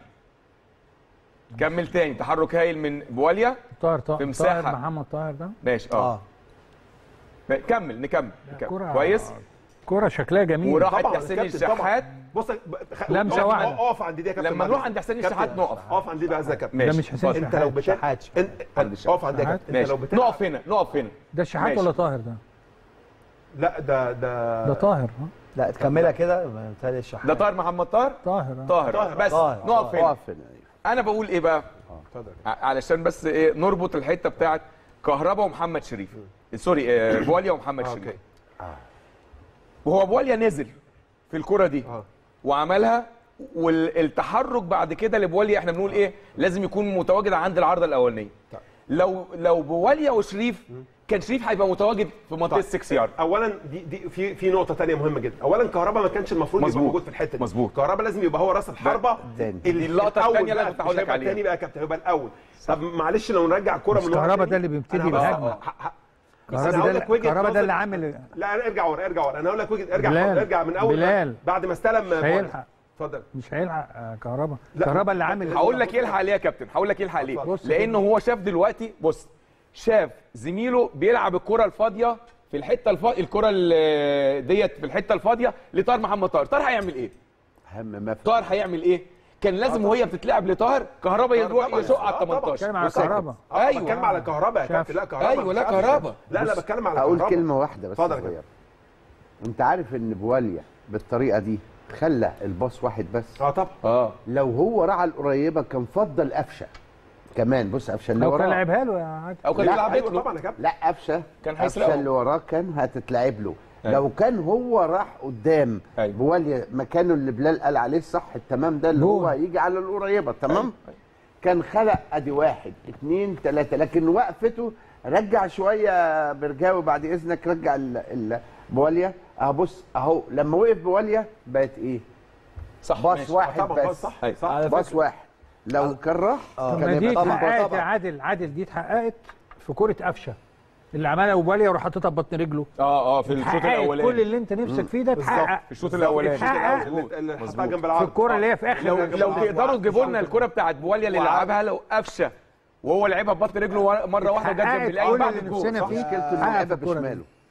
كمل تاني تحرك هايل من بواليا طاهر طاهر في مساحة. طاهر محمد طاهر ده ماشي اه, اه كمل نكمل, نكمل. كرة كويس كرة شكلها جميل وراحت طبعا لحسين كابتن، طبعا. الشحات بص خ- لمسة اقف- واحدة. اقف عند دي يا كابتن لما بعد نروح إذنك. عند حسين كابتن، الشحات نقف اقف عند دي بقى يا كابتن ماشي ده مش حسين اتفضل. انت لو شحات. بتلعب شحات. انت عند الشحات. اقف عند دي يا كابتن انت ماشي لو بتلعب نقف هنا نقف هنا ده شحات ماشي. ولا طاهر ده؟ لا ده ده ده طاهر ها؟ لا تكملها كده متهيألي الشحات ده طاهر محمد طاهر طاهر آه. طاهر طاهر. بس طاهر. نقف هنا اقف هنا أيوة. انا بقول ايه بقى اتفضل ع- علشان بس ايه نربط الحته بتاعت كهربا ومحمد شريف سوري آه، بواليا ومحمد آه، شريف اوكي وهو بواليا نزل في الكره دي اه وعملها والتحرك بعد كده لبواليا احنا بنقول ايه لازم يكون متواجد عند العارضه الاولانيه طيب. لو لو بواليا وشريف كان شريف هيبقى متواجد في منطقه طيب. 6 يارد اولا دي دي في في نقطه ثانيه مهمه جدا اولا كهربا ما كانش المفروض يبقى مظبوط. موجود في الحته دي مظبوط. كهربا لازم يبقى هو راس الحربه تاني. ال- دي اللقطة الأول التانية اللي بقى، كنت هقول مش لك هيبقى عليها. الثاني بقى يا كابتن هيبقى الاول طب معلش لو نرجع الكوره مش من ورا كهربا تاني. ده اللي بيبتدي أنا بقى- بالهجمة. آه، ح- ح- بس كهربا أنا ده هقول اللي- لك وجهة كهربا ده نظر- اللي عامل لا أنا ارجع ورا ارجع ورا انا هقول لك وجهه ارجع بلال. ارجع من اول ما- بلال. بعد ما استلم مش هيلحق اتفضل مش هيلحق آه، كهربا لا. كهربا اللي عامل هقول لك يلحق ليه يا كابتن هقول لك يلحق ليه بص لانه هو شاف دلوقتي بص شاف زميله بيلعب الكره الفاضيه في الحته الفاضيه الكره ال- ديت في الحته الفاضيه لطاهر محمد طاهر طاهر هيعمل ايه اهم ما في طاهر هيعمل ايه كان لازم وهي بتتلعب لطاهر كهربا يروح طبعاً. يشق على آه، طبعاً. 18 بتكلم على بص يا كهربا اه أيوة. بتكلم على كهربا يا شاف. كابتن لا كهربا أيوة، مش لا عارف. كهربا. لا لا بص، بتكلم على اقول كهربا كلمه واحده بس اتفضل يا صغيره انت عارف ان بواليا بالطريقه دي خلى الباص واحد بس اه طبعا اه لو هو راح على القريبه كان فضل قفشه كمان بص قفشه اللي لو كان وراه لعبها له يا عادل او كان لا، بيلعب ايوه له طبعا يا كابتن لا قفشه كان قفشه هيسرقه. اللي وراه كان هتتلعب له أيوة. لو كان هو راح قدام أيوة. بواليا مكانه اللي بلال قال عليه الصح التمام ده اللي جول. هو هيجي على القريبه تمام كان خلق ادي واحد اثنين ثلاثه لكن وقفته رجع شويه برجاوي بعد اذنك رجع ال- ال- بواليا اهو بص اهو لما وقف بواليا بقت ايه صح باص ماشي. واحد طبعا بس صح أيوة. صح باص واحد لو كان راح طب كان ما دي يبقى طبعاً، اتحققت طبعاً. يا عادل عادل دي اتحققت في كرة قفشه اللي عملها ابو باليا وراح حاططها ببطن رجله اه اه في الشوط اتحققت الاولاني كل اللي انت نفسك فيه ده اتحقق في الشوط الاولاني اتحقق. مظبوط. اللي حطها مظبوط. جنب في العرض الكرة اللي هي في اخر لو لو وعرض- تقدروا تجيبوا لنا وعرض. الكره بتاعت بواليا اللي وعرض. لعبها لو قفشه وهو لعبها ببطن رجله ورا- مره واحده جت جنب اتحققت اللعيب كل بعد اللي الجول نفسنا صح؟ فيه مشكلته حقق انه لعبها في الكرة دي. بشماله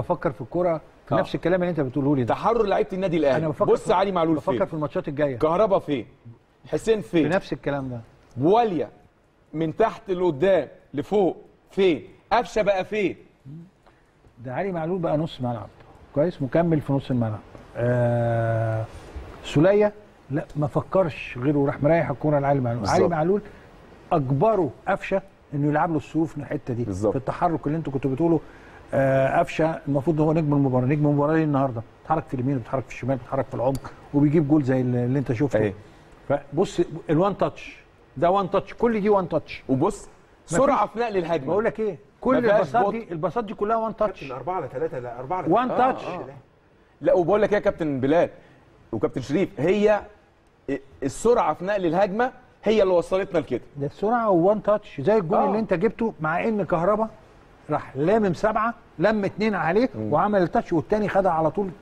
بفكر في الكوره في آه. نفس الكلام اللي انت بتقوله لي ده تحرر لعيبه النادي انا الاهلي بفكر بص في- علي معلول بفكر فين في الماتشات الجايه كهربا فين حسين في فين نفس الكلام ده بواليا من تحت لقدام لفوق فين قفشه بقى فين ده علي معلول بقى نص ملعب كويس مكمل في نص الملعب آه سوليه لا ما فكرش غير وراح مريح الكوره لعلي معلول بالظبط. علي معلول اجبره قفشه انه يلعب له الصروف من الحته دي بالظبط. في التحرك اللي انتوا كنتوا بتقولوا آه، قفشه المفروض هو نجم المباراه نجم المباراه ليه النهارده بيتحرك في اليمين بيتحرك في الشمال بيتحرك في العمق وبيجيب جول زي اللي اللي انت شفته أهي. فبص الوان تاتش ده وان تاتش كل دي وان تاتش وبص سرعه في نقل الهجمه بقول لك ايه كل فيهاش الباصات بطء. دي الباصات دي كلها وان تاتش كابتن 4 على 3 لا 4 على وان 3 تاتش لا وبقول لك ايه يا كابتن بلال وكابتن شريف هي السرعه في نقل الهجمه هي اللي وصلتنا لكده ده السرعه وان تاتش زي الجول آه. اللي انت جبته مع ان كهربا راح لامم سبعه لم اتنين عليه وعمل التاتش والتاني خدها على طول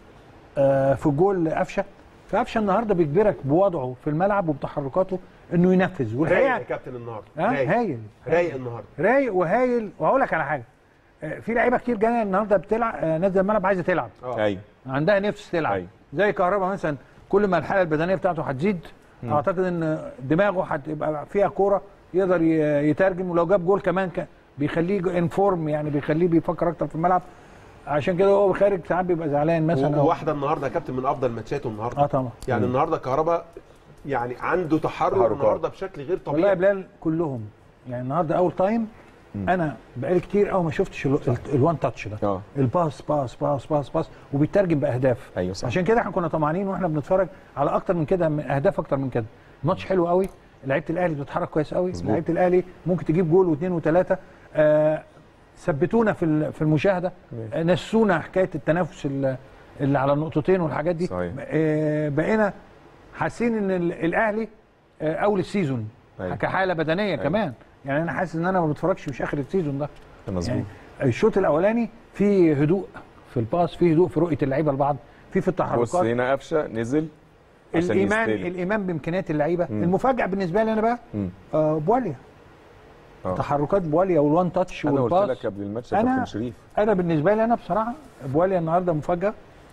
آه في جول قفشه فقفشه النهارده بيجبرك بوضعه في الملعب وبتحركاته انه ينفذ رايق يا والحقيقه كابتن النهارده اه رايق. هايل رايق النهارده رايق وهايل وهقول لك على حاجه آه، في لعيبه كتير جايه النهارده بتلعب آه، نازله الملعب عايزه تلعب اه ايوه عندها نفس تلعب أيوة. زي كهربا مثلا كل ما الحاله البدنيه بتاعته هتزيد اعتقد ان دماغه هتبقى فيها كوره يقدر ي- يترجم ولو جاب جول كمان ك- بيخليه انفورم يعني بيخليه بيفكر اكتر في الملعب عشان كده هو خارج ساعات بيبقى زعلان مثلا أو- وواحده النهارده يا كابتن من افضل ماتشاته النهارده اه طبعا يعني النهارده كهربا يعني عنده تحرك تحركات. النهارده بشكل غير والله يا طبيعي بلال كلهم يعني النهارده اول تايم انا بقالي كتير قوي ما شفتش ال- ال- الوان تاتش ده اه الباس باس باس باس باس وبيترجم باهداف ايوه صح عشان كده احنا كنا طمعانين واحنا بنتفرج على اكتر من كده من اهداف اكتر من كده ماتش حلو قوي لعيبه الاهلي بتتحرك كويس قوي مظبوط. لعيبه الاهلي ممكن تجيب جول واثنين وثلاثه آه ثبتونا في ال- في المشاهده آه نسونا حكايه التنافس ال- اللي على النقطتين والحاجات دي صحيح. آه بقينا حاسين ان ال- الاهلي آه اول السيزون أيوة. كحاله بدنيه كمان يعني انا حاسس ان انا ما بتفرجش مش اخر السيزون ده مظبوط يعني الشوط الاولاني في هدوء في الباس في هدوء في رؤيه اللعيبه لبعض في في بص التحركات هنا قفشه نزل عشان الايمان يستلم. الايمان بامكانيات اللعيبه مم. المفاجاه بالنسبه لي انا بقى مم. آه بواليا آه. تحركات بواليا والوان تاتش انا قلت والباس لك قبل الماتش يا أنا- كابتن شريف انا بالنسبه لي انا بصراحه بواليا النهارده مفاجاه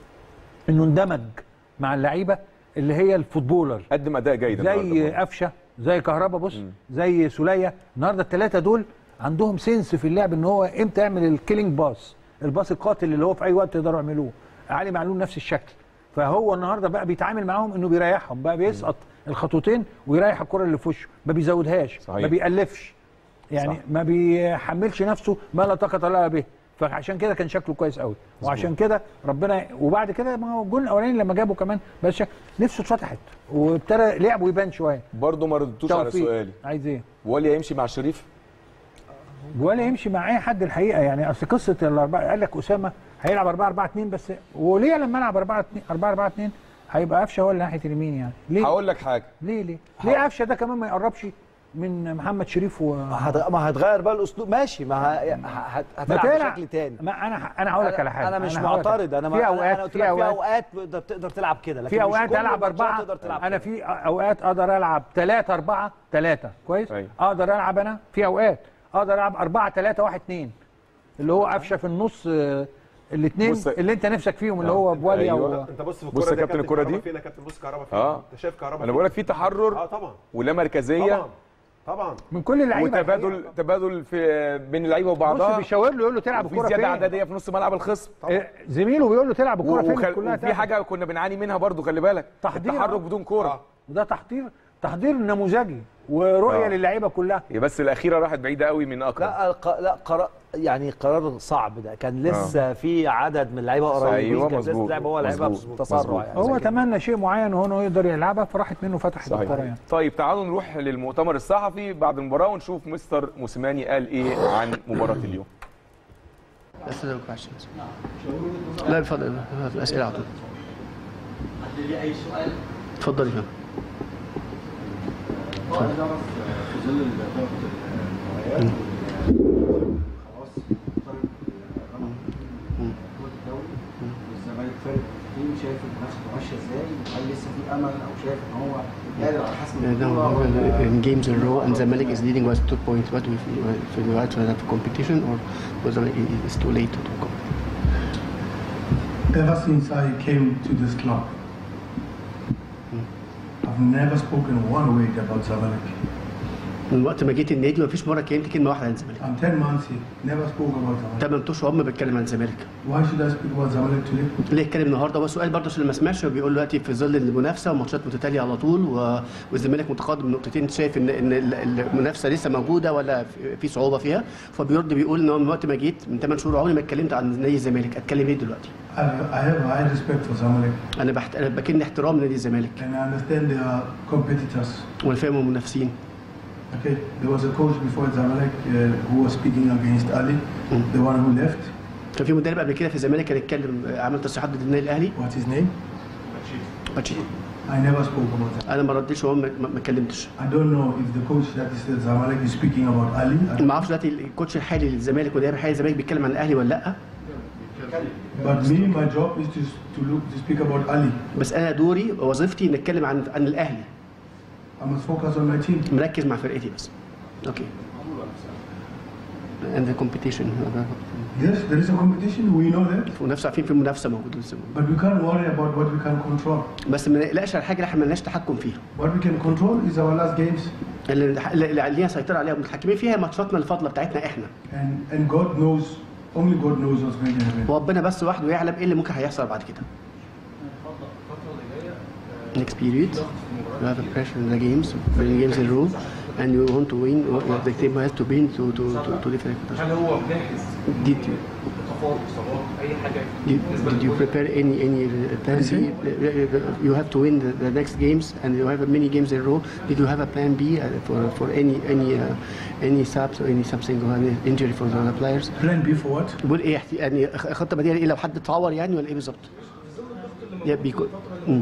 انه اندمج مع اللعيبه اللي هي الفوتبولر قدم اداء جيد زي النهاردة قفشه زي كهربا بص مم. زي سوليه النهارده الثلاثه دول عندهم سنس في اللعب ان هو امتى يعمل الكيلينج باس الباس القاتل اللي هو في اي وقت يقدروا يعملوه علي معلول نفس الشكل فهو النهارده بقى بيتعامل معاهم انه بيريحهم بقى بيسقط الخطوتين ويريح الكره اللي في وشه ما بيزودهاش صحيح. ما بيألفش يعني صح. ما بيحملش نفسه ما لا طاقه لها به فعشان كده كان شكله كويس قوي وعشان كده ربنا وبعد كده ما هو الجول الاولاني لما جابوا كمان بس شك- نفسه اتفتحت وابتدى لعبه يبان شويه برضه ما ردتوش على توفيق. سؤالي عايز ايه؟ ولا يمشي مع شريف ولا يمشي مع اي حد الحقيقه يعني اصل قصه الاربعه قال لك اسامه هيلعب 4 4 2 بس وليه لما العب 4 2 4 4 2 هيبقى قفشه هو اللي ناحيه اليمين يعني ليه؟ هقول لك حاجه ليه ليه؟ ليه قفشه ده كمان ما يقربش من محمد شريف و ما هت- ما هتغير بقى الاسلوب ماشي ما ه- ه- هتلعب تلعب. بشكل تاني ما انا انا هقول لك على حاجه انا مش هقول لك- معترض انا ما في أنا- اوقات انا قلت في لك في اوقات اوقات تقدر تقدر تلعب كده لكن في مش اوقات كل العب الماتشات اربعه تقدر تلعب انا كده. في اوقات اقدر العب ثلاثة أربعة ثلاثة كويس أيوة. اقدر العب انا في اوقات اقدر العب أربعة ثلاثة واحد اثنين اللي هو قفشه في النص الاثنين بص- اللي انت نفسك فيهم اللي آه. هو بواليا أيوة. و... انت بص في بص الكوره يا دي كابتن الكرة كهربا دي. فين يا كابتن بص كهربا فين اه انت شايف كهربا انا بقول لك في تحرر اه طبعا ولا مركزيه طبعا طبعا من كل اللعيبه وتبادل تبادل في بين اللعيبه بص وبعضها بيشاور له يقول له تلعب وفي الكوره زياده فين عدديه في نص ملعب الخصم إيه، زميله بيقول له تلعب الكوره فين وخل... كلها وفي تلعب. حاجه كنا بنعاني منها برضو خلي بالك تحضير، التحرك آه. بدون كوره آه. وده تحضير تحضير نموذجي ورؤيه آه. للعيبه كلها هي بس الاخيره راحت بعيده قوي من اكرم لا الق... لا قرار يعني قرار صعب ده كان لسه في عدد من اللعيبه قريبين أيوة، كان لسه مظبوط، لعبه هو لعبها مظبوط، بتسرع مظبوط. يعني هو زي كده. تمنى شيء معين وهو يقدر يلعبها فراحت منه فتحت صحيح الكوره يعني طيب تعالوا نروح للمؤتمر الصحفي بعد المباراه ونشوف مستر موسيماني قال ايه عن مباراه اليوم Let's do the questions. لا اتفضل الأسئلة على طول. اتفضل يا فندم. والزمالك فرق تيم شايف المنافسه ماشيه ازاي وهل لسه في امل او شايف ان هو قادر على حسم Uh, now البطوله we're in games in a row and Zamalek is leading us two points. What do we feel? Uh, feel right to have a competition or was Zamalek it's too late to talk about? Ever since I came to this club, I've never spoken one word about Zamalek. من وقت ما جيت النادي ما فيش مره كلمت كلمه واحده عن الزمالك I'm 10 months here. Never spoke about Zamalek. 8 اشهر ما بتكلم عن الزمالك Why should I speak about Zamalek today? ليه اتكلم النهارده هو سؤال برضه عشان اللي ما سمعش هو بيقول دلوقتي في ظل المنافسه وماتشات متتاليه على طول و... والزمالك متقدم نقطتين شايف ان ان ال- المنافسه لسه موجوده ولا في- في صعوبه فيها فبيرد بيقول ان هو من وقت ما جيت من 8 شهور عمري ما اتكلمت عن نادي الزمالك اتكلم ايه دلوقتي؟ I, I have high respect for Zamalek انا بحت... انا بكن احترام لنادي الزمالك and I understand they are competitors. وانا فاهم هم منافسين Okay, there was a coach before Zamalek uh, who was speaking against Ali, the one who left. كان في مدرب قبل كده في الزمالك كان اتكلم عمل تصريحات ضد النادي الاهلي What's his name? باتشي I never spoke about that. انا ما ردتش وهو ما ما اتكلمتش I don't know if the coach that is at Zamalek is speaking about Ali, I- ما اعرفش دلوقتي الكوتش الحالي للزمالك والمدرب الحالي للزمالك بيتكلم عن الاهلي ولا لا but me, my job is to, to look to speak about Ali. بس انا دوري ووظيفتي ان اتكلم عن عن الاهلي I must focus on my team. مركز مع فرقتي بس اوكي and the competition Yes, there is a competition. We know that, ونفس عارفين في منافسه موجوده لسه but we can't worry about what we can control. بس ما نقلقش على الحاجه اللي احنا مالناش تحكم فيها What we can control is our last games, اللي اللي علينا سيطره عليها ومتحكمين فيها ماتشاتنا الفاضله بتاعتنا احنا and and God knows, only God knows what's going to happen. وربنا بس وحده يعلم ايه اللي ممكن هيحصل بعد كده next period you have a pressure in the games winning games in a row and you want to win or the team has to win to to to, to lift the record. هل هو جاهز did you خطوات اصابات اي حاجه Did, did you prepare any any uh, plan B? You have to win the, the next games, and you have many games in a row. Did you have a plan B uh, for for any any uh, any subs or any something or any injury for the players? Plan B for what? بقول ايه احتي- يعني خ- خطه بديله ايه لو حد اتعور يعني ولا ايه بالظبط؟ Yeah, because mm.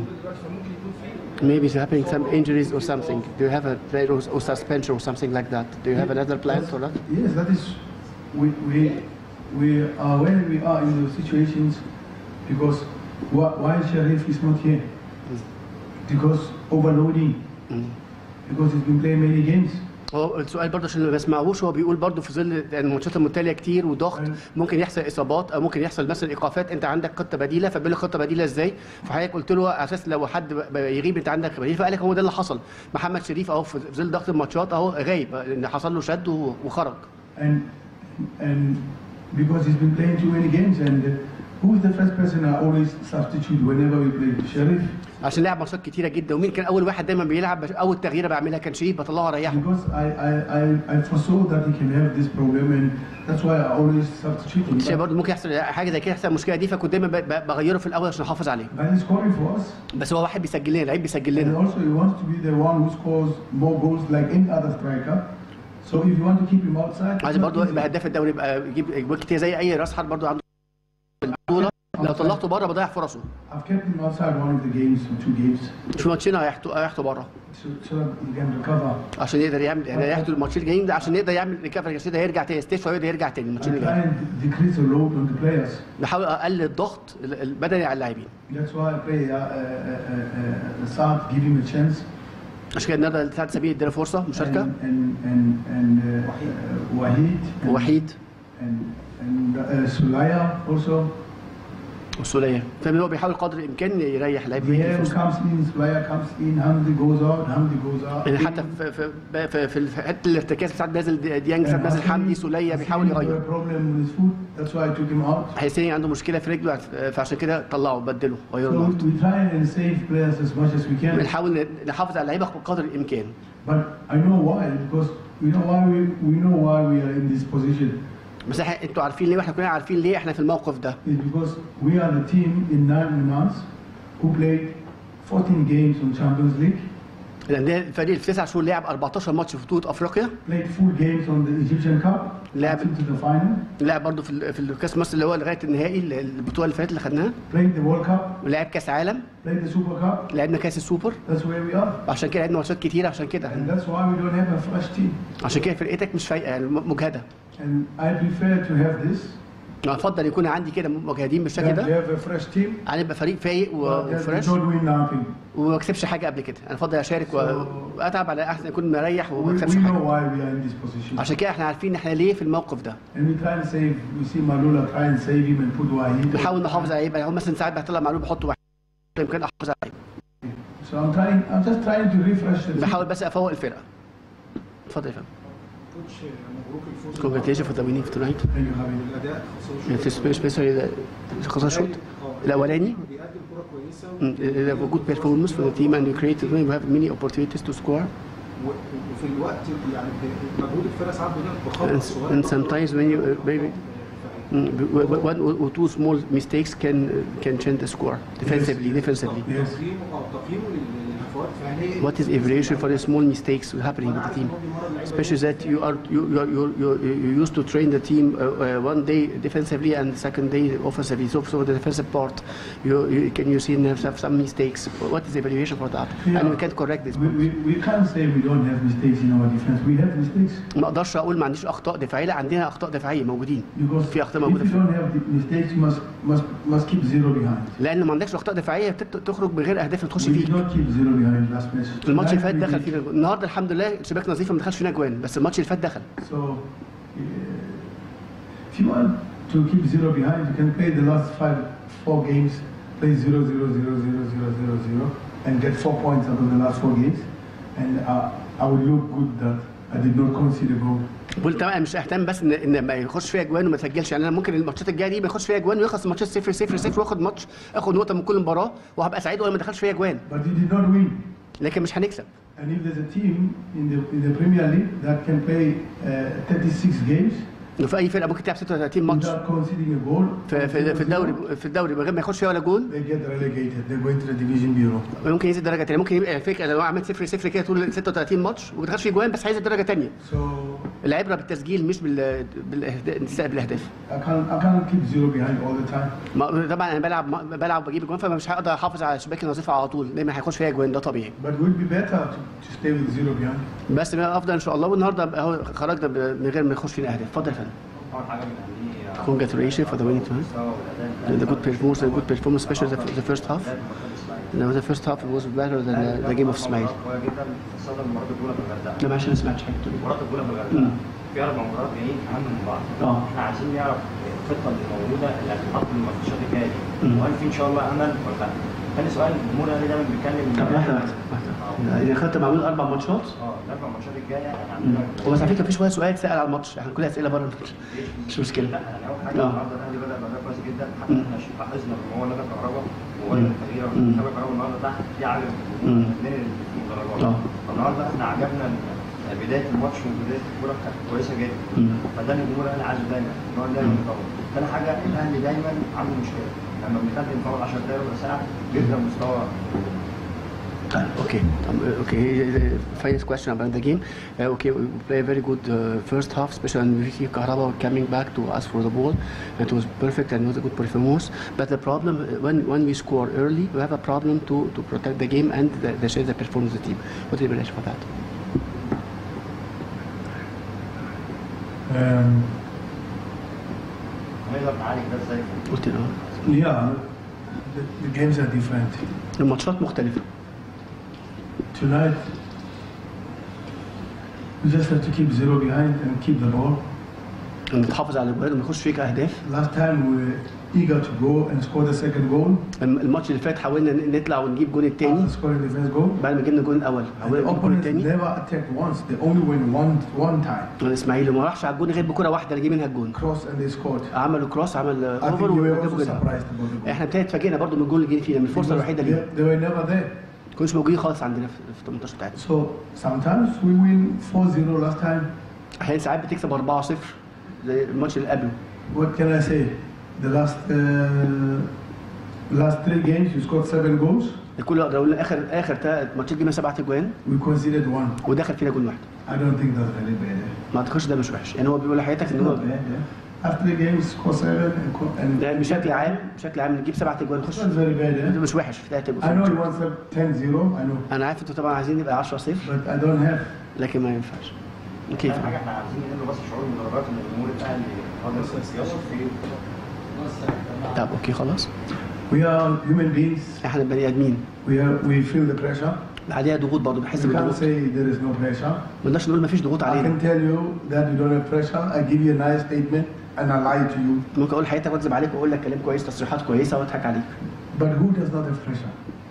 maybe it's happening some injuries or something. Do you have a player or, or suspension or something like that? Do you have another plan for that? Yes, that is, we, we, we are where we are in those situations because why, why Sharif is not here? Because overloading, because he's been playing many games. هو السؤال برضه عشان ما بسمعوش هو بيقول برضه في ظل الماتشات المتتاليه كتير وضغط ممكن يحصل اصابات او ممكن يحصل مثلا ايقافات انت عندك خطه بديله فبيقول لك خطه بديله ازاي فحضرتك قلت له على اساس لو حد ب- ب- يغيب انت عندك بديل فقال لك هو ده اللي حصل محمد شريف اهو في ظل ضغط الماتشات اهو غايب ان حصل له شد و- وخرج And, and because he's been playing too many games and uh, who's the first person I always substitute whenever we play? Sharif. عشان لعب ماتشات كتيره جدا ومين كان اول واحد دايما بيلعب اول تغييره بعملها كان شريف بطلعه اريحه Because I, I, I, I foresaw that he can have this problem and that's why I always substitute him. كنت شايف But, برضه ممكن يحصل حاجه زي كده يحصل المشكله دي فكنت دايما ب- ب- بغيره في الاول عشان احافظ عليه but he's scoring for us. بس هو واحد بيسجل لنا لعيب بيسجل And لنا also he wants to be the one who scores more goals like any other striker. So if you want to keep him outside, it's عايز not برضه easy. يبقى هداف الدوري يبقى يجيب اجوال كتير زي اي راس حرب برضه عنده البطوله لو طلعته بره بضيع فرصه I've kept him outside one of the games or two games في ماتشين هيحطوا هيحطوا بره so, so that he can recover. عشان يقدر يعمل يعني هيحطوا الماتشين الجايين ده عشان يقدر يعمل ريكفري كده يرجع تاني يستشفى ويقدر يرجع تاني I الماتشين try الجايين and decrease the load on the players. بحاول اقلل الضغط ال- البدني على اللاعبين That's why I play uh, uh, uh, uh, Saad, give him a chance. عشان كده النهارده سعد سبيل ادانا فرصه مشاركه And, and, and, and uh, uh, Wahid. And, وحيد And, and uh, Sulaya also. والسوليه فاهم هو بيحاول قدر الامكان يريح لاعب يدي Diego فرصة. comes in, Sulaya comes in, Hamdi goes out, Hamdi goes out. يعني حتى في في في, في, في حته الارتكاز ساعات نازل ديانج ساعات نازل حمدي سوليه بيحاول Hassan يغير had a problem with his foot, that's why I took him out. حسين عنده مشكله في رجله فعشان كده طلعه بدله غيره So النهارده we try and save players as much as we can. بنحاول نحافظ على اللعيبه بقدر الامكان But I know why, because we know why we, we know why we are in this position. بس احنا انتوا عارفين ليه واحنا كلنا عارفين ليه احنا في الموقف ده It's because we are the team in nine months who played 14 games on Champions League, لان ده الفريق في تسع شهور لعب 14 ماتش في بطوله افريقيا played full games on the Egyptian Cup لعب until to the final, لعب برضه في ال- في الكاس مصر اللي هو لغايه النهائي البطوله اللي فاتت اللي خدناها played the World Cup, ولعب كاس عالم played the Super Cup. لعبنا كاس السوبر That's where we are. عشان كده لعبنا ماتشات كتير عشان كده And that's why we don't have a fresh team. عشان كده فرقتك مش فايقه يعني م- مجهده And I prefer to have this, انا افضل يكون عندي كده مجهدين بالشكل than to ده have a fresh team, هنبقى فريق فايق و- but that we وفريش don't win nothing. وما اكسبش حاجه قبل كده انا افضل اشارك و- واتعب على احسن اكون مريح وما We, اكسبش we know حاجه why we are in this position. عشان كده احنا عارفين احنا ليه في الموقف ده And we try and save, we see Malula try and save him and put Wahid. بحاول نحافظ عليه يبقى هو مثلا ساعات بطلع معلومه بحط واحد يمكن احافظ عليه So I'm trying, I'm just trying to refresh the team. بحاول بس افوق الفرقه اتفضل يا فندم كوتش مبروك الفوز congratulations for the winning tonight Thank you, حبيبي. الاداء خساره It's especially the خسارة شوط الاولاني بيقدم كوره كويسه Mm, they have a good performance for the team and we created we have many opportunities to score و- وفي الوقت يعني ب- مجهود الفرقه ساعات بيبقى and, بخطأ صغير and sometimes when you uh, maybe mm, w- w- one or two small mistakes can can change the score defensively defensively تقييمه اه تقييمه لل- للهفوات فهل what is evaluation for the small mistakes happening with the team especially that you are you you you, you, you used to train the team uh, uh, one day defensively and the second day offensively so so the defensive part you, you can you see have have some mistakes what is the evaluation for that and we can correct this we, we, we can't say we don't have mistakes in our defense. We have mistakes ما اقدرش اقول ما عنديش اخطاء دفاعيه لا عندنا اخطاء دفاعيه موجودين because في اخطاء if موجوده you في don't have the mistakes, you must must must keep zero behind. لان ما عندكش اخطاء دفاعيه بتت- تخرج بغير اهداف تخش We فيك did not keep zero behind last match. الماتش اللي Tonight فات we دخل did. فينا جوان. النهارده الحمد لله شباك نظيفه ما دخلش فينا جوان بس الماتش اللي فات دخل So, uh, if you want to keep zero behind, you can play the last five, four games, play zero, zero, zero, zero, zero, zero, zero, and get four points out of the last four games, and uh, I will look good that I did not concede a goal. قلت انا مش اهتم بس ان ان ما يخش فيها جوان وما يسجلش يعني انا ممكن الماتشات الجايه دي ما يخش فيها جوان ويخلص الماتشات 0 0 0 واخد ماتش اخد نقطه من كل مباراه وهبقى سعيد ولا ما دخلش فيها جوان But you did not win. لكن مش هنكسب And if there's a team in the in the Premier League that can play uh, 36 games وفي اي فرقه ممكن تلعب 36 ماتش without conceding a goal, في في, في الدوري في الدوري من غير ما يخش فيها ولا جول they get relegated. They go into the division bureau. ممكن ينزل درجه ثانيه ممكن يبقى فكره لو عملت 0 0 كده طول 36 ماتش وما دخلش فيه جوان بس هينزل درجه ثانيه So العبره بالتسجيل مش بال بالاهداف بالاهداف I can't I can't keep zero behind all the time. ما- طبعا انا بلعب بلعب وبجيب جوان فمش هقدر احافظ على الشباك النظيفه على طول دايما هيخش فيها جوان ده طبيعي But it would be better to, to stay with zero behind. بس بقى افضل ان شاء الله والنهارده بقى هو خرجنا ب- من غير ما يخش فينا اهداف اتفضل يا فندم اول حاجه بنهنيه Congratulations for the winning time. The good performance, the good performance, especially the, the first half. No, the first half was better than the, the game of Ismail. قويه جدا خاصه المباراه الاولى في الغردقه لا معلش انا ما سمعتش حاجه المباراه الاولى في الغردقه في اربع مباريات جايين اهم من بعض اه. احنا عايزين نعرف الخطه اللي موجوده اللي هتتحط في الماتشات الجايه دي مم. وهل في ان شاء الله امل ولا لا؟ تاني سؤال الجمهور الاهلي دايما بيتكلم طب واحده واحده واحده اذا خدت معمول اربع ماتشات اه الاربع ماتشات الجايه احنا عندنا هو بس على فكره في شويه سؤال سال على الماتش احنا كلها اسئله بره الماتش مش مشكله لا يعني اول حاجه اه. النهارده الاهلي بدا باداء كويس جدا حتى مم. احنا لاحظنا ان هو لغى كهرباء وغير التغيير مم. لغى كهرباء النهارده تحت في عجب مم. اثنين المدرجات اه. فالنهارده احنا عجبنا بدايه الماتش وبدايه الكوره كانت كويسه جدا مم. فده اللي الجمهور الاهلي عايزه دايما ان هو دايما يطور تاني حاجه الاهلي دايما عنده مشكله لما بيخدم فاول 10 دقايق ربع ساعه بيبدا مستوى طيب اوكي um, okay uh, first question about the game uh, okay we play a very good uh, first half especially when Vicky Kahraba coming back to ask for the ball it was perfect and was a good performance but the problem uh, when when we score early we have a problem to to protect the game and the, the, the performance of the team what do you relate for that Um, هنقدر نعالج ده ازاي؟ قلت له yeah, the, the games are different. الماتشات مختلفة Tonight, we just have to keep zero behind and keep the ball. نتحافظ على الجوال وما يخش فيك اهداف Last time we were eager to go and score the second goal الم- الماتش اللي فات حاولنا ن- نطلع ونجيب جون التاني after scoring the first goal. بعد ما جبنا الجون الاول And حاولنا the نجيب الجون opponents التاني never attacked once. They only win one one time. الاسماعيلي ما راحش على الجون غير بكره واحده اللي جه منها الجون Cross and they scored. عملوا كروس عمل I think اوفر we were وجابوا also جول surprised about the goal. احنا ابتدى اتفاجئنا برضو من الجول اللي جه فينا من الفرصه Because الوحيده they, لينا they were never there. ما كانوش موجودين خالص عندنا في في 18 بتاعتنا So sometimes we win 4-0 last time. احيانا ساعات بتكسب 4-0 زي الماتش اللي قبله What can I say? The last uh, last three games we scored seven goals. الكل اقدر اقول اخر اخر ثلاث ماتشات جبنا سبعة اجوان We conceded one. ودخل فينا جول واحد I don't think that's really bad. ما اعتقدش ده مش وحش يعني هو بيقول لحياتك It's ان هو not bad. Yeah. After the games, score seven and, co- and ده بشكل عام بشكل عام نجيب سبعة اجوان It's نخش not very bad. ده Yeah? مش وحش في ثلاث I know اجوان you want some 10-0. I know, انا عارف انتوا طبعا عايزين نبقى 10 0 but I don't have. لكن ما ينفعش كيف تاني حاجه احنا عايزين نقل بس شعور المدرجات ان الجمهور الاهلي قادر يثق في طب اوكي خلاص We are human beings. احنا بني ادمين We are we feel the pressure. عليها ضغوط برضه بنحس You can't بالضغوط say there is no pressure. ما نقدرش نقول ما فيش ضغوط I علينا can tell you that we don't have pressure. I give you a nice statement and I lie to you. ممكن اقول حياتك واكذب عليك واقول لك كلام كويس تصريحات كويسه واضحك عليك But who does not have pressure?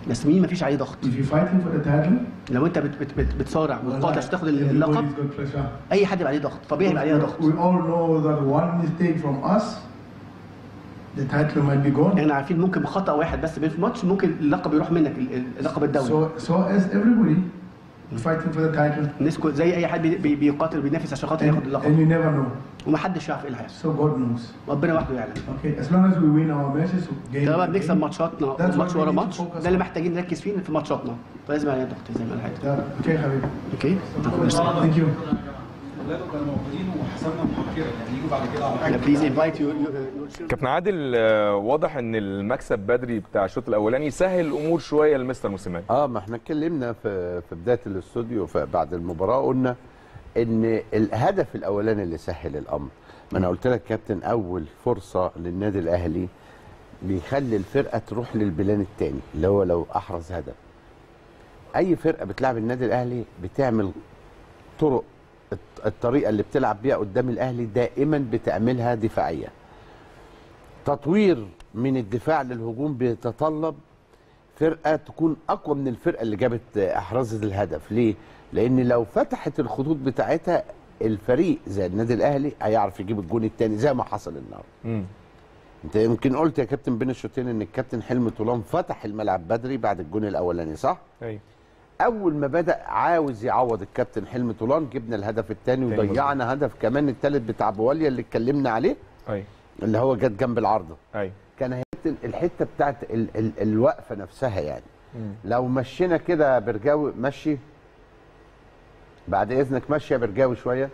ياسمين مفيش عليه ضغط If you're fighting for the title, لو انت بت بت بت بتصارع وتقاتل عشان تاخد اللقب everybody's got pressure. اي حد يبقى عليه ضغط طبيعي يبقى عليه ضغط We all know that one mistake from us, the title might be gone. احنا عارفين ممكن بخطا واحد بس بين في ماتش ممكن اللقب يروح منك ال- ال- اللقب الدولي So, so as everybody fighting for the title, الناس كل- زي اي حد بي- بي- بيقاتل بينافس عشان خاطر and, ياخد and اللقب you never know. ومحدش يعرف ايه اللي هيحصل So God knows. ربنا وحده يعلم Okay, as long as we win our matches, game طالما by بنكسب game, ماتشاتنا That's ماتش what we ورا need to ماتش focus ده اللي on. محتاجين نركز فيه في ماتشاتنا فلازم عليه ضغط زي ما قال حضرتك Yeah, okay, حبيبي. اوكي Thank you. اولاده كانوا موجودين وحسبنا مبكرا يعني يجوا بعد كده على حاجه بليز انفايت يو كابتن عادل آه، واضح ان المكسب بدري بتاع الشوط الاولاني سهل الامور شويه لمستر موسيماني اه ما احنا اتكلمنا في في بدايه الاستوديو في- بعد المباراه قلنا ان الهدف الاولاني اللي سهل الامر ما انا قلت لك كابتن اول فرصه للنادي الاهلي بيخلي الفرقه تروح للبلان الثاني اللي هو لو احرز هدف اي فرقه بتلعب النادي الاهلي بتعمل طرق الط- الطريقه اللي بتلعب بيها قدام الاهلي دائما بتعملها دفاعيه تطوير من الدفاع للهجوم بيتطلب فرقه تكون اقوى من الفرقه اللي جابت احرزت الهدف ليه لان لو فتحت الخطوط بتاعتها الفريق زي النادي الاهلي هيعرف يجيب الجون الثاني زي ما حصل النهارده مم. انت يمكن قلت يا كابتن بين الشوطين ان الكابتن حلمي طولان فتح الملعب بدري بعد الجون الاولاني صح ايوه اول ما بدا عاوز يعوض الكابتن حلمي طولان جبنا الهدف الثاني تاني وضيعنا هدف كمان الثالث بتاع بواليا اللي اتكلمنا عليه ايوه اللي هو جت جنب العارضه ايوه كان هيت- الحته بتاعت ال ال الوقفه نفسها يعني مم. لو مشينا كده يا برجاوي مشي بعد اذنك مشي يا برجاوي شويه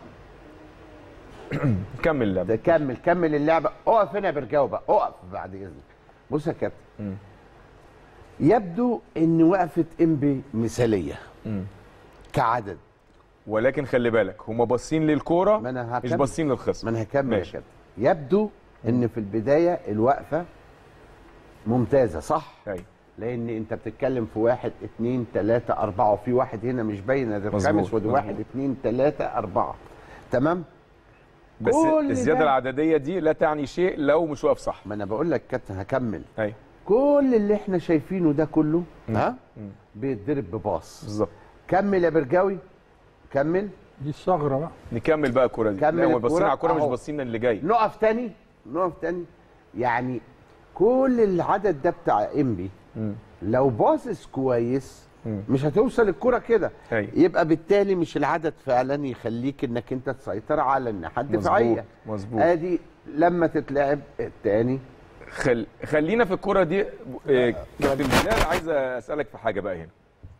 كمل اللعب ده كمل كمل اللعبه اقف هنا يا برجاوي بقى اقف بعد اذنك بص يا كابتن مم. يبدو ان وقفه انبي مثاليه مم. كعدد ولكن خلي بالك هم باصين للكوره ما انا مش هكمل باصين للخصم ما انا هكمل يا ماشي. كابتن يبدو ان في البدايه الوقفه ممتازه صح ايوه لان انت بتتكلم في واحد اتنين تلاته اربعه وفي واحد هنا مش باين ادي مظبوط، الخامس ودي مظبوط. واحد اتنين تلاته اربعه تمام بس كل الزياده ده- العدديه دي لا تعني شيء لو مش واقف صح ما انا بقول لك كابتن هكمل ايوه كل اللي احنا شايفينه ده كله مم. ها مم. بيتضرب بباص بالظبط كمل يا برجاوي كمل دي الثغره بقى نكمل بقى الكوره دي كمل لا هم باصين الكرة. على الكوره مش أهو. باصين اللي جاي نقف تاني نقف تاني يعني كل العدد ده بتاع انبي مم. لو باصص كويس مم. مش هتوصل الكرة كده أيوة. يبقى بالتالي مش العدد فعلا يخليك انك انت تسيطر على الناحيه الدفاعيه مظبوط ادي لما تتلعب التاني خل... خلينا في الكرة دي آه، كابتن بلال عايز اسالك في حاجه بقى هنا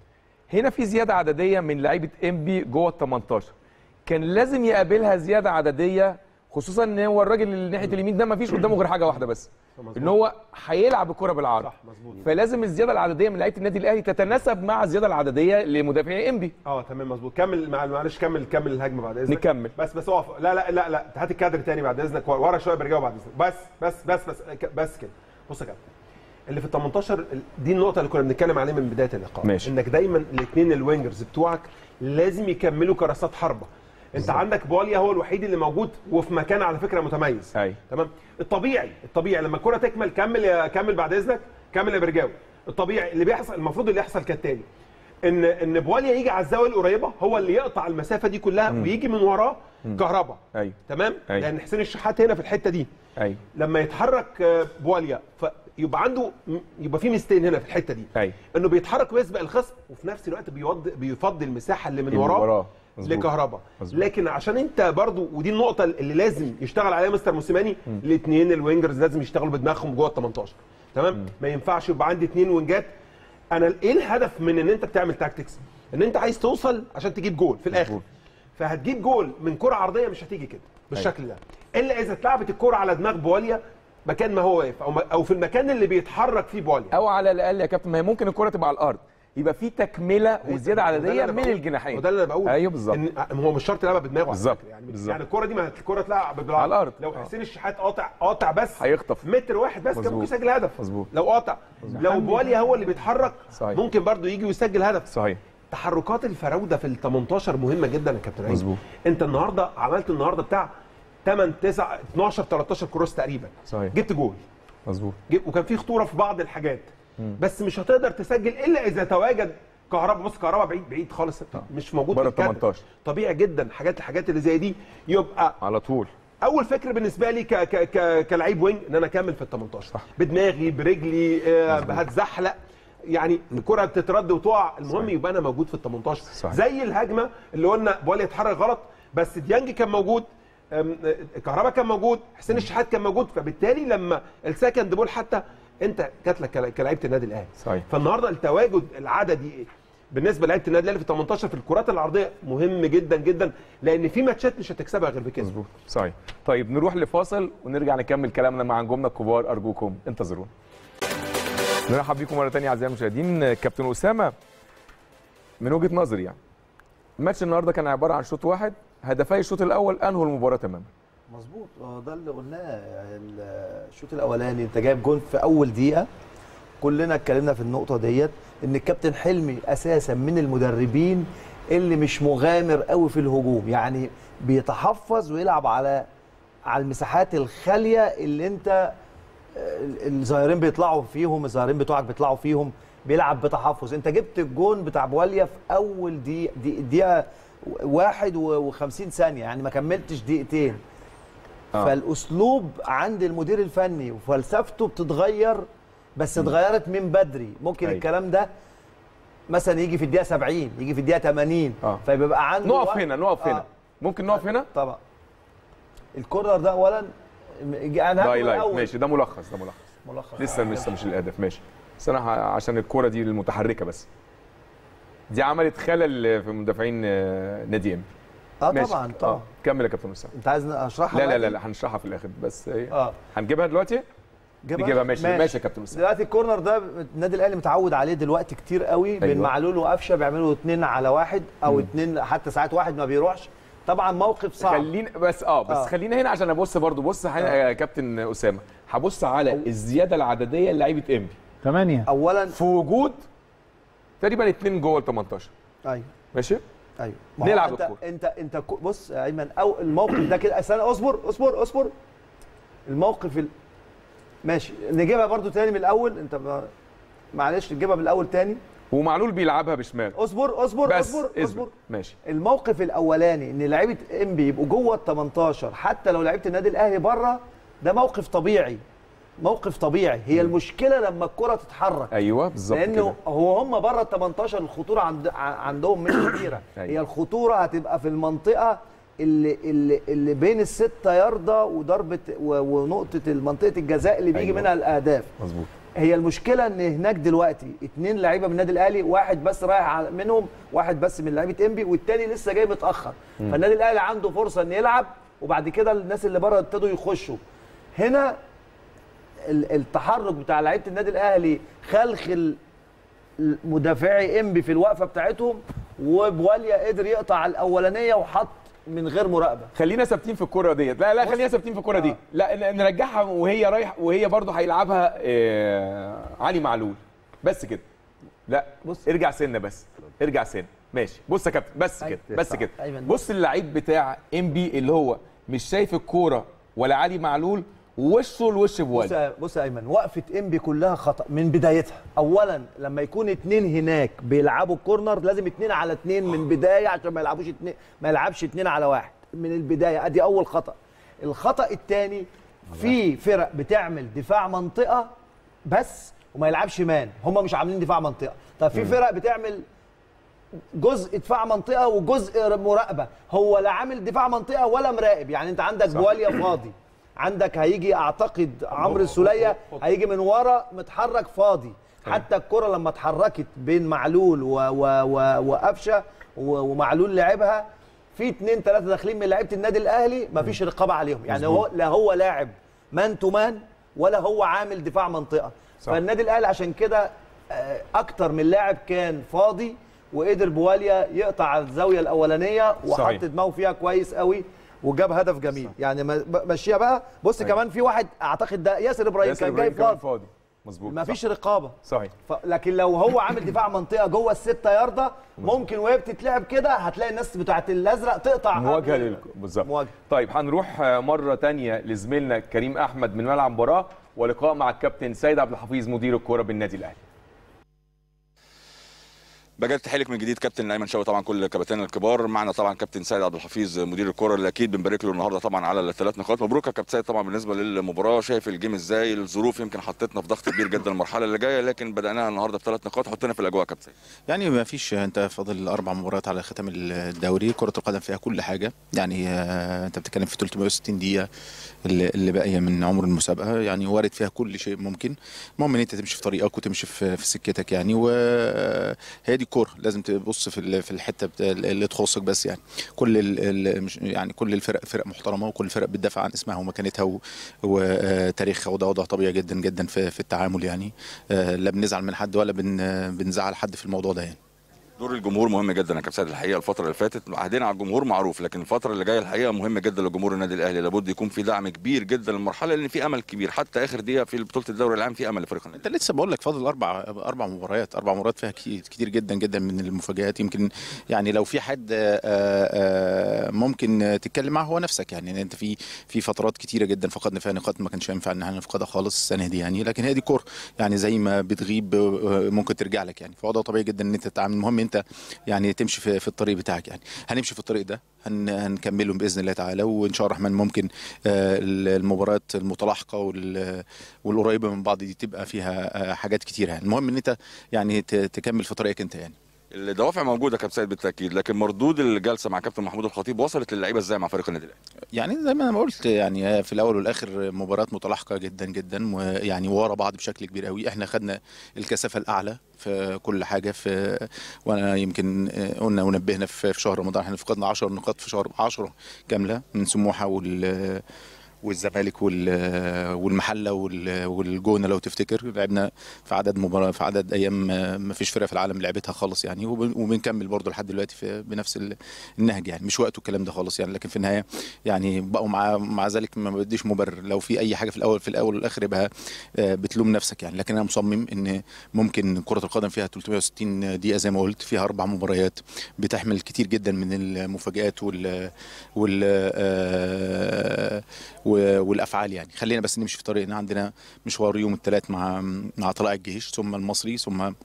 هنا في زياده عدديه من لعيبه انبي جوه ال 18 كان لازم يقابلها زياده عدديه خصوصا ان هو الراجل اللي ناحيه اليمين ده ما فيش قدامه غير حاجه واحده بس ان هو هيلعب الكره بالعرض صح مظبوط فلازم الزياده العدديه من لعيبه النادي الاهلي تتناسب مع الزياده العدديه لمدافعي انبي اه تمام مظبوط كمل مع- معلش كمل كمل الهجمه بعد اذنك نكمل. بس بس اقف لا لا لا لا هات الكادر تاني بعد اذنك ورا شويه برجعوا بعد اذنك بس بس بس بس ك- بس كده بص يا كابتن اللي في ال 18 دي النقطه اللي كنا بنتكلم عليها من بدايه اللقاء ماشي. انك دايما الاثنين الوينجرز بتوعك لازم يكملوا كراسات حربه انت عندك بواليا هو الوحيد اللي موجود وفي مكان على فكره متميز أيوة. تمام الطبيعي الطبيعي لما الكره تكمل كمل يا كمل بعد اذنك كمل يا برجاوي الطبيعي اللي بيحصل المفروض اللي يحصل كالتالي ان ان بواليا يجي على الزاويه القريبه هو اللي يقطع المسافه دي كلها ويجي من وراه كهربا ايوه تمام أيوة. لان حسين الشحات هنا في الحته دي ايوه لما يتحرك آه، بواليا فيبقى عنده م- يبقى في ميزتين هنا في الحته دي ايوه انه بيتحرك ويسبق الخصم وفي نفس الوقت بيوض بيفضي المساحه اللي من اللي وراه, وراه. مظبوط. لكهربا مظبوط. لكن عشان انت برضو ودي النقطه اللي لازم يشتغل عليها مستر موسيماني الاثنين الوينجرز لازم يشتغلوا بدماغهم جوه ال 18 تمام ما ينفعش يبقى عندي اثنين وينجات انا ايه الهدف من ان انت بتعمل تاكتكس ان انت عايز توصل عشان تجيب جول في الاخر مظبوط. فهتجيب جول من كره عرضيه مش هتيجي كده بالشكل ده الا اذا اتلعبت الكره على دماغ بواليا مكان ما هو واقف او او في المكان اللي بيتحرك فيه بواليا او على الاقل يا كابتن ما هي ممكن الكره تبقى على الارض يبقى في تكمله وزياده وده اللي عدديه أنا من بقوله. الجناحين وده اللي انا بقوله ايوه بالظبط ان هو مش شرط يلعبها بدماغه على بالظبط. فكرة. يعني بالظبط. يعني الكره دي ما هت- الكره تلعب بالعرض على الأرض. لو آه. حسين الشحات قاطع قاطع بس هيخطف. متر واحد بس كان مظبوط. ممكن يسجل هدف مظبوط. لو قاطع لو بواليا هو اللي بيتحرك صحيح. ممكن برضو يجي ويسجل هدف صحيح تحركات الفراوده في ال 18 مهمه جدا يا كابتن عيد مظبوط. انت النهارده عملت النهارده بتاع 8 9 12 13 كروس تقريبا صحيح. جبت جول مظبوط جب- وكان في خطوره في بعض الحاجات بس مش هتقدر تسجل الا اذا تواجد كهربا بص كهربا بعيد بعيد خالص مش موجود بره في الكادر. 18. طبيعي جدا حاجات الحاجات اللي زي دي يبقى على طول اول فكره بالنسبه لي ك ك ك كلعيب وينج ان انا اكمل في ال 18 صح. بدماغي برجلي آه هتزحلق يعني الكره بتترد وتقع المهم يبقى انا موجود في ال 18 صحيح. زي الهجمه اللي قلنا بوالي اتحرك غلط بس ديانج كان موجود أم، آه، كهربا كان موجود حسين الشحات كان موجود فبالتالي لما السكند بول حتى انت جات لك كلا- كلاعيبه النادي الاهلي صحيح. فالنهارده التواجد العددي بالنسبه لعيبه النادي الاهلي في 18 في الكرات العرضيه مهم جدا جدا لان في ماتشات مش هتكسبها غير بكده مظبوط صحيح طيب نروح لفاصل ونرجع نكمل كلامنا مع نجومنا الكبار ارجوكم انتظرونا نرحب بيكم مره ثانيه اعزائي المشاهدين كابتن اسامه من وجهه نظري يعني الماتش النهارده كان عباره عن شوط واحد هدفي الشوط الاول انهوا المباراه تماما مظبوط اه ده اللي قلناه الشوط الاولاني انت جايب جون في اول دقيقه كلنا اتكلمنا في النقطه ديت ان الكابتن حلمي اساسا من المدربين اللي مش مغامر قوي في الهجوم يعني بيتحفظ ويلعب على على المساحات الخاليه اللي انت آه، الظاهرين بيطلعوا فيهم الظاهرين بتوعك بيطلعوا فيهم بيلعب بتحفظ انت جبت الجون بتاع بواليا في اول دقيقه دقيقه, دقيقة واحد وخمسين ثانيه يعني ما كملتش دقيقتين آه. فالاسلوب عند المدير الفني وفلسفته بتتغير بس اتغيرت من بدري ممكن أيوة. الكلام ده مثلا يجي في الدقيقه 70 يجي في الدقيقه 80 آه. فبيبقى عنده نقف وقت- هنا نقف هنا آه. ممكن نقف هنا طبعا الكورنر ده اولا م- انا ده هاخده هايلايت الأول. ماشي ده ملخص ده ملخص ملخص لسه لسه مش الهدف ماشي بس انا ه- عشان الكوره دي المتحركه بس دي عملت خلل في مدافعين آه، نادي ام اه ماشي. طبعا طبعا آه. كمل يا كابتن اسامه انت عايز اشرحها لا لا لا دلوقتي؟ لا هنشرحها في الاخر بس ايه اه هنجيبها دلوقتي جابها؟ نجيبها ماشي ماشي, يا كابتن اسامه دلوقتي الكورنر ده النادي الاهلي متعود عليه دلوقتي كتير قوي بين أيوة. معلول وقفشه بيعملوا اتنين على واحد او اتنين حتى ساعات واحد ما بيروحش طبعا موقف صعب خلينا بس اه بس آه. آه. خلينا هنا عشان ابص برضو بص هنا يا كابتن اسامه هبص على الزياده العدديه لعيبه انبي ثمانية اولا في وجود تقريبا اتنين جوه ال 18 ايوه ماشي ايوه ما هو نلعب انت الكورة. انت انت كو- بص يا ايمن او الموقف ده كده استنى اصبر اصبر اصبر الموقف ال... ماشي نجيبها برضو تاني من الاول انت ب... معلش نجيبها من الاول تاني ومعلول بيلعبها بشمال اصبر اصبر بس اصبر اصبر اصبر ماشي الموقف الاولاني ان لعيبه انبي يبقوا جوه ال 18 حتى لو لعيبه النادي الاهلي بره ده موقف طبيعي موقف طبيعي هي المشكله لما الكره تتحرك ايوه بالظبط لانه كده هو هم بره ال 18 الخطوره عند ع- عندهم مش كبيره أيوة. هي الخطوره هتبقى في المنطقه اللي اللي اللي بين الستة ياردة وضربه و- ونقطه منطقه الجزاء اللي بيجي أيوة. منها الاهداف مظبوط هي المشكله ان هناك دلوقتي اتنين لعيبه من النادي الاهلي واحد بس رايح على- منهم واحد بس من لعيبه انبي والتاني لسه جاي متاخر فالنادي الاهلي عنده فرصه ان يلعب وبعد كده الناس اللي بره ابتدوا يخشوا هنا ال- التحرك بتاع لعيبه النادي الاهلي خلخل مدافعي انبي في الوقفه بتاعتهم وبواليا قدر يقطع الاولانيه وحط من غير مراقبه خلينا ثابتين في الكوره ديت لا لا خلينا ثابتين في الكوره دي لا ن- نرجعها وهي رايح وهي برضه هيلعبها آه علي معلول بس كده لا بص ارجع سنه بس ارجع سنه ماشي بص يا كابتن بس كده بس كده أيمن. بص اللعيب بتاع ام بي اللي هو مش شايف الكوره ولا علي معلول ووشه لوش بص بوالي يا- بص يا ايمن وقفه انبي كلها خطا من بدايتها اولا لما يكون اتنين هناك بيلعبوا الكورنر لازم اتنين على اتنين من بدايه عشان ما يلعبوش اتنين ما يلعبش اتنين على واحد من البدايه ادي اول خطا الخطا الثاني في فرق بتعمل دفاع منطقه بس وما يلعبش مان هم مش عاملين دفاع منطقه طب في فرق بتعمل جزء دفاع منطقه وجزء مراقبه هو لا عامل دفاع منطقه ولا مراقب يعني انت عندك بواليا فاضي عندك هيجي اعتقد عمرو السوليه هيجي من ورا متحرك فاضي حتى الكره لما اتحركت بين معلول و و و وقفشه و- ومعلول لعبها في اتنين تلاته داخلين من لعيبه النادي الاهلي مفيش رقابه عليهم يعني هو لا هو لاعب مان تو مان ولا هو عامل دفاع منطقه صح. فالنادي الاهلي عشان كده آه، اكتر من لاعب كان فاضي وقدر بواليا يقطع الزاويه الاولانيه صحيح. وحط دماغه فيها كويس قوي وجاب هدف جميل يعني ما- ب- مشيها بقى بص أيوة. كمان في واحد اعتقد ده ياسر ابراهيم ياسر كان جاي إبراهيم كمان فاضي فاضي مظبوط ما فيش صح. رقابه صحيح ف... لكن لو هو عامل دفاع منطقه جوه الستة ياردة ممكن وهي بتتلعب كده هتلاقي الناس بتاعت الازرق تقطع مواجهه قبل- لل بالظبط مواجهه طيب هنروح آه، مره تانية لزميلنا كريم احمد من ملعب مباراه ولقاء مع الكابتن سيد عبد الحفيظ مدير الكوره بالنادي الاهلي بجد تحيلك من جديد كابتن ايمن شوقي طبعا كل كباتن الكبار معنا طبعا كابتن سيد عبد الحفيظ مدير الكره اللي اكيد بنبارك له النهارده طبعا على الثلاث نقاط مبروك يا كابتن سيد طبعا بالنسبه للمباراه شايف الجيم ازاي الظروف يمكن حطتنا في ضغط كبير جدا المرحله اللي جايه لكن بداناها النهارده بثلاث نقاط حطينا في الاجواء يا كابتن سيد يعني ما فيش انت فاضل اربع مباريات على ختام الدوري كره القدم فيها كل حاجه يعني آه، انت بتتكلم في 360 دقيقه اللي اللي باقيه من عمر المسابقه يعني وارد فيها كل شيء ممكن المهم ان انت تمشي في طريقك وتمشي في في سكتك يعني وهي دي الكوره لازم تبص في ال- في الحته بتا- اللي تخصك بس يعني كل ال- ال- مش- يعني كل الفرق فرق محترمه وكل الفرق بتدافع عن اسمها ومكانتها و- وتاريخها وده وضع طبيعي جدا جدا في في التعامل يعني آه، لا بنزعل من حد ولا بن بنزعل حد في الموضوع ده يعني دور الجمهور مهم جدا يا كابتن سيد الحقيقه الفتره اللي فاتت عهدنا على الجمهور معروف لكن الفتره اللي جايه الحقيقه مهم جدا لجمهور النادي الاهلي لابد يكون في دعم كبير جدا للمرحله لان في امل كبير حتى اخر دقيقه في بطوله الدوري العام في امل لفريق النادي انت لسه بقول لك فاضل اربع اربع مباريات اربع مباريات فيها كتير, كتير جدا جدا من المفاجآت يمكن يعني لو في حد آه، آه، ممكن تتكلم معاه هو نفسك يعني انت في في فترات كتيره جدا فقدنا فيها نقاط ما كانش ينفع ان احنا نفقدها خالص السنه دي يعني لكن هي دي كوره يعني زي ما بتغيب آه، ممكن ترجع لك يعني فهو ده طبيعي جدا ان انت تتعامل المهم انت يعني تمشي في, في الطريق بتاعك يعني هنمشي في الطريق ده هن هنكمله باذن الله تعالى وان شاء الله الرحمن ممكن آه، المباريات المتلاحقه وال- والقريبه من بعض دي تبقى فيها آه، حاجات كتيره يعني المهم ان انت يعني ت- تكمل في طريقك انت يعني الدوافع موجوده يا كابتن سيد بالتاكيد لكن مردود الجلسه مع كابتن محمود الخطيب وصلت للعيبه ازاي مع فريق النادي الاهلي يعني زي ما انا قلت يعني في الاول والاخر مباراه متلاحقه جدا جدا ويعني ورا بعض بشكل كبير قوي احنا خدنا الكثافه الاعلى في كل حاجه في وانا يمكن قلنا ونبهنا في في شهر رمضان احنا فقدنا 10 نقاط في شهر 10 كامله من سموحه وال والزمالك وال- والمحله وال- والجونه لو تفتكر لعبنا في عدد مباراه في عدد ايام ما فيش فرقه في العالم لعبتها خالص يعني وب- وبنكمل برضو لحد دلوقتي في بنفس ال- النهج يعني مش وقته الكلام ده خالص يعني لكن في النهايه يعني بقوا مع مع ذلك ما بديش مبرر لو في اي حاجه في الاول في الاول والاخر يبقى آه، بتلوم نفسك يعني لكن انا مصمم ان ممكن كره القدم فيها 360 دقيقه زي ما قلت فيها اربع مباريات بتحمل كتير جدا من المفاجات وال وال آه، و- والافعال يعني خلينا بس نمشي في طريقنا عندنا مشوار يوم الثلاث مع مع طلائع الجيش ثم المصري ثم آه،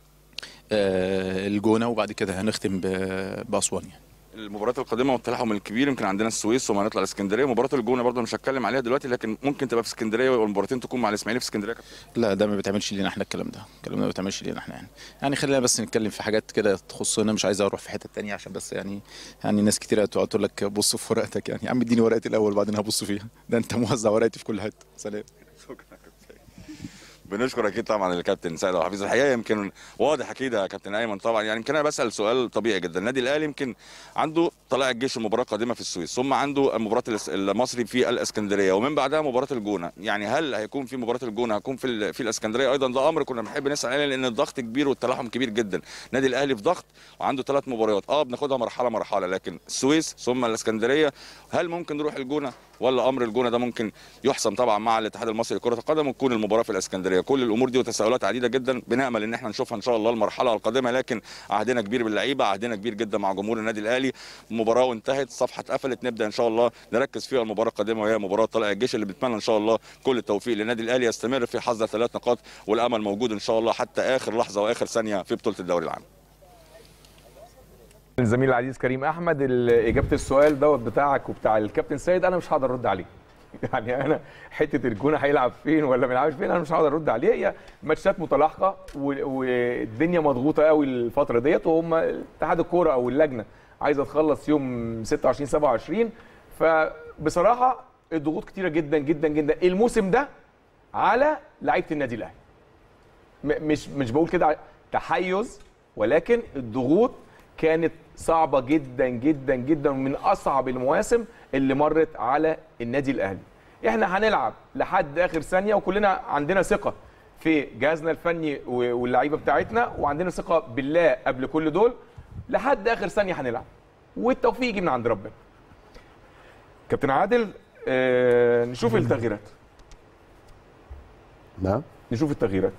الجونه وبعد كده هنختم ب- باسوان يعني المباريات القادمه والتلاحم الكبير يمكن عندنا السويس ثم هنطلع الاسكندريه مباراه الجونه برضه مش هتكلم عليها دلوقتي لكن ممكن تبقى في اسكندريه والمباراتين تكون مع الاسماعيلي في اسكندريه يا كابتن. لا ده ما بيتعملش لينا احنا الكلام ده الكلام ده ما بيتعملش لينا احنا يعني يعني خلينا بس نتكلم في حاجات كده تخصنا مش عايز اروح في حته تانية عشان بس يعني يعني ناس كتير تقعد تقول لك بص في ورقتك يعني يا عم اديني ورقتي الاول بعدين هبص فيها ده انت موزع ورقتي في كل حته سلام بنشكر اكيد طبعا الكابتن سيد عبد الحفيظ الحقيقه يمكن واضح اكيد يا كابتن ايمن طبعا يعني يمكن انا بسال سؤال طبيعي جدا النادي الاهلي يمكن عنده طلائع الجيش المباراه القادمه في السويس ثم عنده المباراه الاس- المصري في الاسكندريه ومن بعدها مباراه الجونه يعني هل هيكون في مباراه الجونه هيكون في ال- في الاسكندريه ايضا ده امر كنا بنحب نسال عليه لان الضغط كبير والتلاحم كبير جدا النادي الاهلي في ضغط وعنده ثلاث مباريات اه بناخدها مرحله مرحله لكن السويس ثم الاسكندريه هل ممكن نروح الجونه ولا امر الجونه ده ممكن يحسم طبعا مع الاتحاد المصري لكره القدم وتكون المباراه في الاسكندريه كل الامور دي وتساؤلات عديده جدا بنامل ان احنا نشوفها ان شاء الله المرحله القادمه لكن عهدنا كبير باللعيبه عهدنا كبير جدا مع جمهور النادي الاهلي مباراه وانتهت صفحه اتقفلت نبدا ان شاء الله نركز فيها المباراه القادمه وهي مباراه طلائع الجيش اللي بنتمنى ان شاء الله كل التوفيق للنادي الاهلي يستمر في حظ ثلاث نقاط والامل موجود ان شاء الله حتى اخر لحظه واخر ثانيه في بطوله الدوري العام الزميل العزيز كريم احمد ال- اجابه السؤال دوت بتاعك وبتاع الكابتن سيد انا مش هقدر ارد عليه يعني انا حته الجونه هيلعب فين ولا ما يلعبش فين انا مش هقدر ارد عليه هي ماتشات متلاحقه و- والدنيا مضغوطه قوي الفتره ديت وهم اتحاد الكوره او اللجنه عايزه تخلص يوم 26 27 فبصراحه الضغوط كتيره جدا جدا جدا الموسم ده على لعيبه النادي الاهلي م- مش مش بقول كده تحيز ولكن الضغوط كانت صعبه جدا جدا جدا ومن اصعب المواسم اللي مرت على النادي الاهلي احنا هنلعب لحد اخر ثانيه وكلنا عندنا ثقه في جهازنا الفني و- واللعيبه بتاعتنا وعندنا ثقه بالله قبل كل دول لحد اخر ثانيه هنلعب والتوفيق يجي من عند ربنا كابتن عادل آه نشوف التغييرات نعم نشوف التغييرات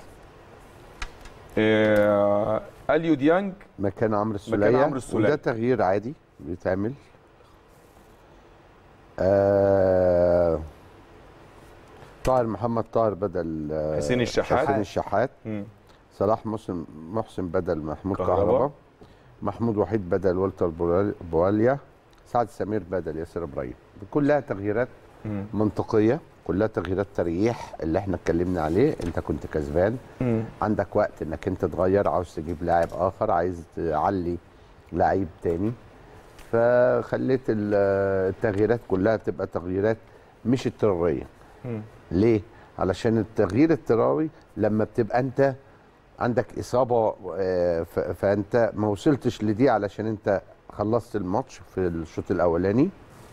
آه اليو ديانج مكان عمرو السولية مكان عمرو السولية. وده تغيير عادي بيتعمل آه طاهر محمد طاهر بدل آه، حسين الشحات. حسين الشحات مم. صلاح محسن محسن بدل محمود كهربا. كهربا محمود وحيد بدل والتر بوال- بواليا سعد سمير بدل ياسر ابراهيم كلها تغييرات مم. منطقيه كلها تغييرات تريح اللي احنا اتكلمنا عليه انت كنت كسبان مم. عندك وقت انك انت تغير عاوز تجيب لاعب اخر عايز تعلي لعيب تاني فخليت ال- التغييرات كلها تبقى تغييرات مش اضطراريه مم. ليه علشان التغيير الاضطراري لما بتبقى انت عندك اصابه آه، ف- فانت ما وصلتش لدي علشان انت خلصت الماتش في الشوط الاولاني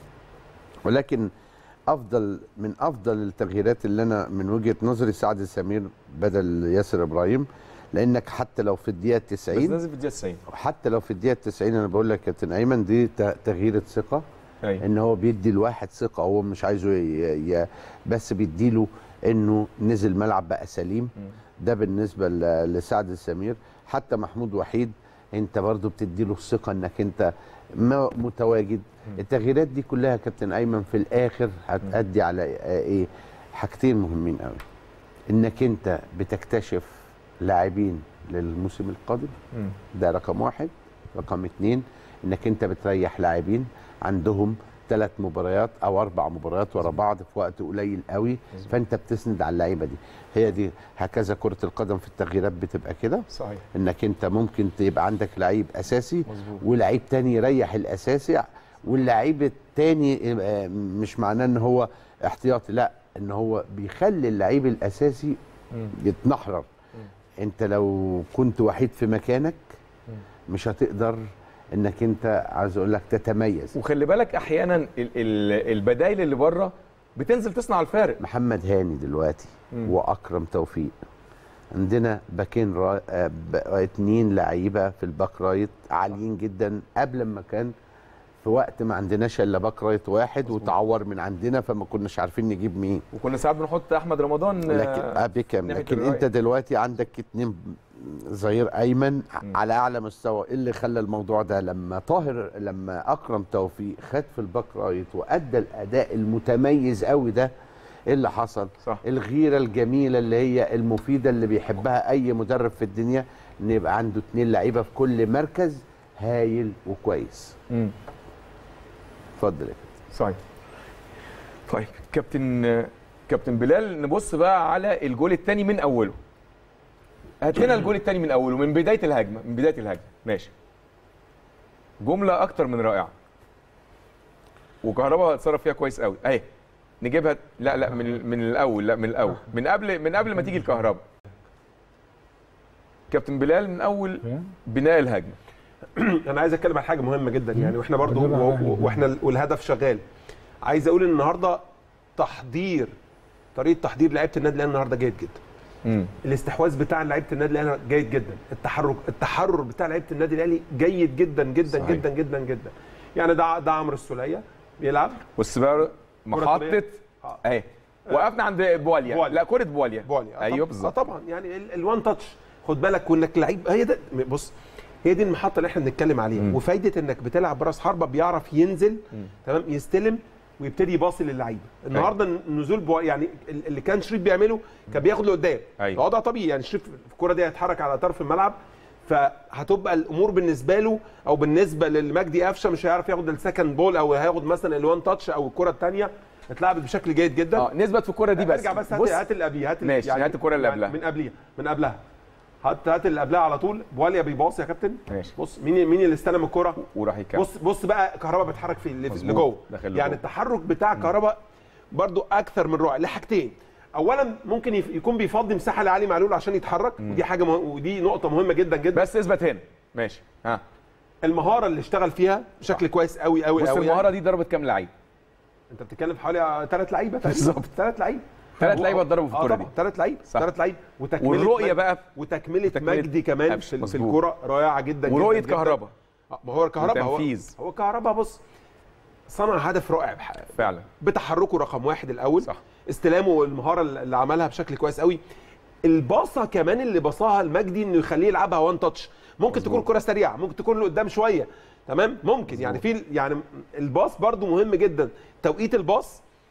ولكن افضل من افضل التغييرات اللي انا من وجهه نظري سعد سمير بدل ياسر ابراهيم لانك حتى لو في الدقيقه بس 90 نازل في الدقيقه 90 حتى لو في الدقيقه 90 انا بقول لك يا كابتن ايمن دي ت- تغييره ثقه أيوة. ان هو بيدي الواحد ثقه هو مش عايزه ي... ي... بس بيديله انه نزل ملعب بقى سليم ده بالنسبه ل... لسعد السمير حتى محمود وحيد انت برضو بتديله الثقه انك انت ما متواجد التغييرات دي كلها يا كابتن ايمن في الاخر هتأدي على آه، ايه حاجتين مهمين قوي انك انت بتكتشف لاعبين للموسم القادم مم. ده رقم واحد رقم اتنين انك انت بتريح لاعبين عندهم ثلاث مباريات او اربع مباريات ورا بعض في وقت قليل قوي فانت بتسند على اللعيبه دي هي دي هكذا كره القدم في التغييرات بتبقى كده صحيح انك انت ممكن تبقى عندك لعيب اساسي مظبوط. ولعيب تاني يريح الاساسي واللعيب التاني آه، مش معناه ان هو احتياطي لا ان هو بيخلي اللعيب الاساسي مم. يتنحرر انت لو كنت وحيد في مكانك مش هتقدر انك انت عايز اقول لك تتميز وخلي بالك احيانا ال- ال- البدايل اللي بره بتنزل تصنع الفارق محمد هاني دلوقتي مم. واكرم توفيق عندنا باكين را... آه، ب... اتنين لعيبه في الباك رايت عاليين جدا قبل ما كان في وقت ما عندناش الا باك رايت واحد وتعور من عندنا فما كناش عارفين نجيب مين وكنا ساعات بنحط احمد رمضان لكن آه، آه بيكام ناحية لكن الرايت. انت دلوقتي عندك اتنين ظهير ايمن على اعلى مستوى ايه اللي خلى الموضوع ده لما طاهر لما اكرم توفيق خد في الباك رايت وادى الاداء المتميز قوي ده ايه اللي حصل صح. الغيره الجميله اللي هي المفيده اللي بيحبها اي مدرب في الدنيا ان يبقى عنده اتنين لعيبه في كل مركز هايل وكويس مم. اتفضل يا كابتن. صحيح طيب كابتن كابتن بلال نبص بقى على الجول الثاني من اوله هات لنا الجول الثاني من اوله من بدايه الهجمه من بدايه الهجمه ماشي جمله اكتر من رائعه وكهربا اتصرف فيها كويس قوي اهي نجيبها لا لا من من الاول لا من الاول من قبل من قبل ما تيجي الكهرباء كابتن بلال من اول بناء الهجمه انا عايز اتكلم عن حاجه مهمه جدا يعني واحنا برضو و- و- واحنا ال- والهدف شغال عايز اقول ان النهارده تحضير طريقه تحضير لعيبه النادي الاهلي النهارده جيد جدا امم الاستحواذ بتاع لعيبه النادي الاهلي جيد جدا التحرك التحرر بتاع لعيبه النادي الاهلي جيد جدا جدا صحيح. جدا جدا جدا يعني ده ده عمرو السوليه بيلعب بص بقى محطه اهي وقفنا عند بواليا بواليا. لا كره بواليا بواليا ايوه آه بالظبط طبعا يعني ال- الوان تاتش خد بالك وانك لعيب هي ده بص هي دي المحطه اللي احنا بنتكلم عليها مم. وفايده انك بتلعب براس حربه بيعرف ينزل تمام يستلم ويبتدي يباصي للعيبه النهارده نزول بو يعني ال- اللي كان شريف بيعمله كان بياخد لقدام أيوة. وضع طبيعي يعني شريف في الكوره دي هيتحرك على طرف الملعب فهتبقى الامور بالنسبه له او بالنسبه للمجدي قفشه مش هيعرف ياخد السكند بول او هياخد مثلا الوان تاتش او الكره الثانيه اتلعبت بشكل جيد جدا اه نثبت في الكره دي بس ارجع بس هات بص هات اللي قبليها هات اللي- ماشي هات الكره اللي يعني قبلها من قبليها من قبلها هات هات اللي قبلها على طول بواليا بيباص يا كابتن ماشي بص مين مين اللي استلم الكره وراح يكمل بص بص بقى كهربا بيتحرك في اللي- مظبوط. لجوه داخل لجوه. يعني التحرك بتاع كهربا برضو اكثر من رائع لحاجتين اولا ممكن يف- يكون بيفضي مساحه لعلي معلول عشان يتحرك ودي حاجه مه... ودي نقطه مهمه جدا جدا بس اثبت هنا ماشي ها المهاره اللي اشتغل فيها بشكل كويس قوي قوي بص قوي المهاره دي ضربت كام لعيب انت بتتكلم في حوالي ثلاث لعيبه بالظبط. ثلاث لعيبه ثلاث لعيبه اتضربوا في الكره دي ثلاث لعيبه صح. ثلاث لعيبه وتكمله والرؤيه مج- بقى وتكمله وتكملة مجدي كمان قفش. في, في مظبوط. الكوره رائعه جدا ورؤيه جدا جدا. كهربا آه، ما هو كهربا هو وتنفيذ. هو كهربا بص صنع هدف رائع بح- فعلا بتحركه رقم واحد الاول صح. استلامه والمهاره اللي عملها بشكل كويس قوي الباصه كمان اللي باصاها المجدي انه يخليه يلعبها وان تاتش ممكن تكون كره سريعه ممكن تكون لقدام شويه تمام ممكن يعني في يعني الباص برضو مهم جدا توقيت الباص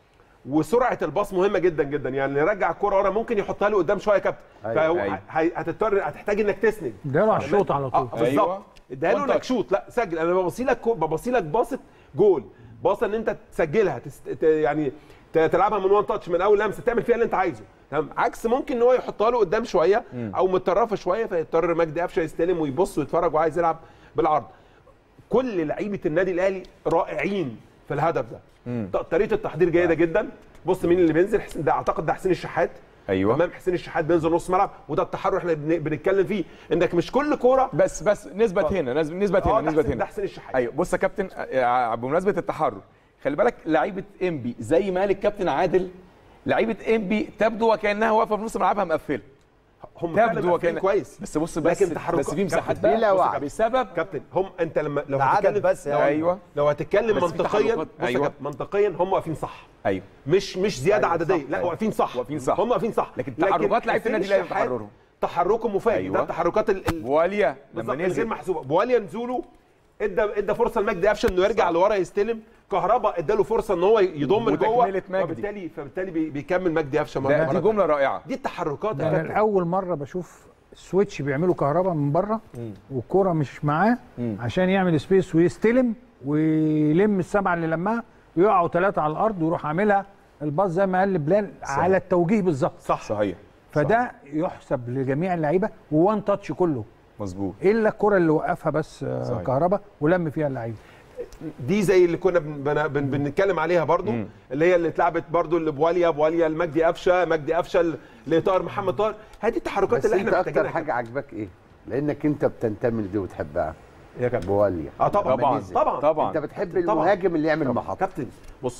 وسرعه الباص مهمه جدا جدا يعني يرجع الكره ورا ممكن يحطها له قدام شويه يا كابتن أيوة. فهو أيوة. هي- هتضطر هتحتاج انك تسند اداله على الشوط على طول اه بالظبط أيوة. اديها له One انك touch. شوط لا سجل انا ببصي لك ببصي لك باصه جول باصه ان انت تسجلها تست... ت- يعني ت- تلعبها من وان تاتش من اول لمسه تعمل فيها اللي انت عايزه تمام عكس ممكن ان هو يحطها له قدام شويه او متطرفه شويه فيضطر مجدي قفشه يستلم ويبص ويتفرج وعايز يلعب بالعرض كل لعيبه النادي الاهلي رائعين في الهدف ده ط- طريقه التحضير جيده جدا بص مين اللي بينزل حسين ده اعتقد ده حسين الشحات ايوه تمام حسين الشحات بينزل نص ملعب وده التحرر احنا بن- بنتكلم فيه انك مش كل كوره بس بس نثبت هنا نثبت نثبت اه هنا ده نثبت حسين- هنا ده حسين الشحات ايوه بص يا كابتن آه، بمناسبه التحرر خلي بالك لعيبه انبي زي ما قال الكابتن عادل لعيبه انبي تبدو وكانها واقفه في نص ملعبها مقفله هم فعلا تبدو مقفلين وكان كويس بس بص بس لكن تحركات- بس في مساحات كابتن، بقى بلا بص يا وعي. كابتن، بسبب كابتن هم انت لما لو ده عدد هتتكلم بس لو, يعني. ايوه لو هتتكلم بس في منطقيا تحركات. بص يا أيوة. كابتن، منطقيا هم واقفين صح ايوه مش مش زياده أيوة، عدديه صح. لا أيوة. واقفين صح واقفين صح. هم واقفين صح لكن تحركات لعيبة حسين النادي الأهلي الشحات تحررهم. تحركه مفاجئ أيوة. ده التحركات ال- ال- بواليا لما بالظبط غير نزل محسوبه بواليا نزوله ادى ادى فرصه لمجدي قفشه انه يرجع لورا يستلم كهربا اداله فرصه ان هو يضم لجوه وتكملة مجدي. وبالتالي فبالتالي بي- بيكمل مجدي قفشه ده مرة دي تانية. جمله رائعه دي التحركات ده يا انا كابتن لاول مره بشوف سويتش بيعملوا كهرباء من بره والكوره مش معاه عشان يعمل سبيس ويستلم ويلم السبعه اللي لمها ويقعوا ثلاثه على الارض ويروح عاملها الباص زي ما قال بلال على التوجيه بالظبط صح صحيح فده يحسب لجميع اللعيبه ووان تاتش كله مظبوط الا الكره اللي وقفها بس آه، صحيح. كهرباء ولم فيها اللعيبه دي زي اللي كنا بن بن بن بنتكلم عليها برضو اللي هي اللي اتلعبت برضو اللي بواليا بواليا لمجدي قفشه مجدي قفشه لطاهر محمد طاهر هذه التحركات بس اللي انت احنا اكتر محتاجينها حاجه عجبك ايه؟ لانك انت بتنتمي لدي وتحبها يا كابتن بواليا اه طبعا طبعاً. نزل. طبعا طبعا انت بتحب طبعاً. المهاجم اللي يعمل محطه كابتن بص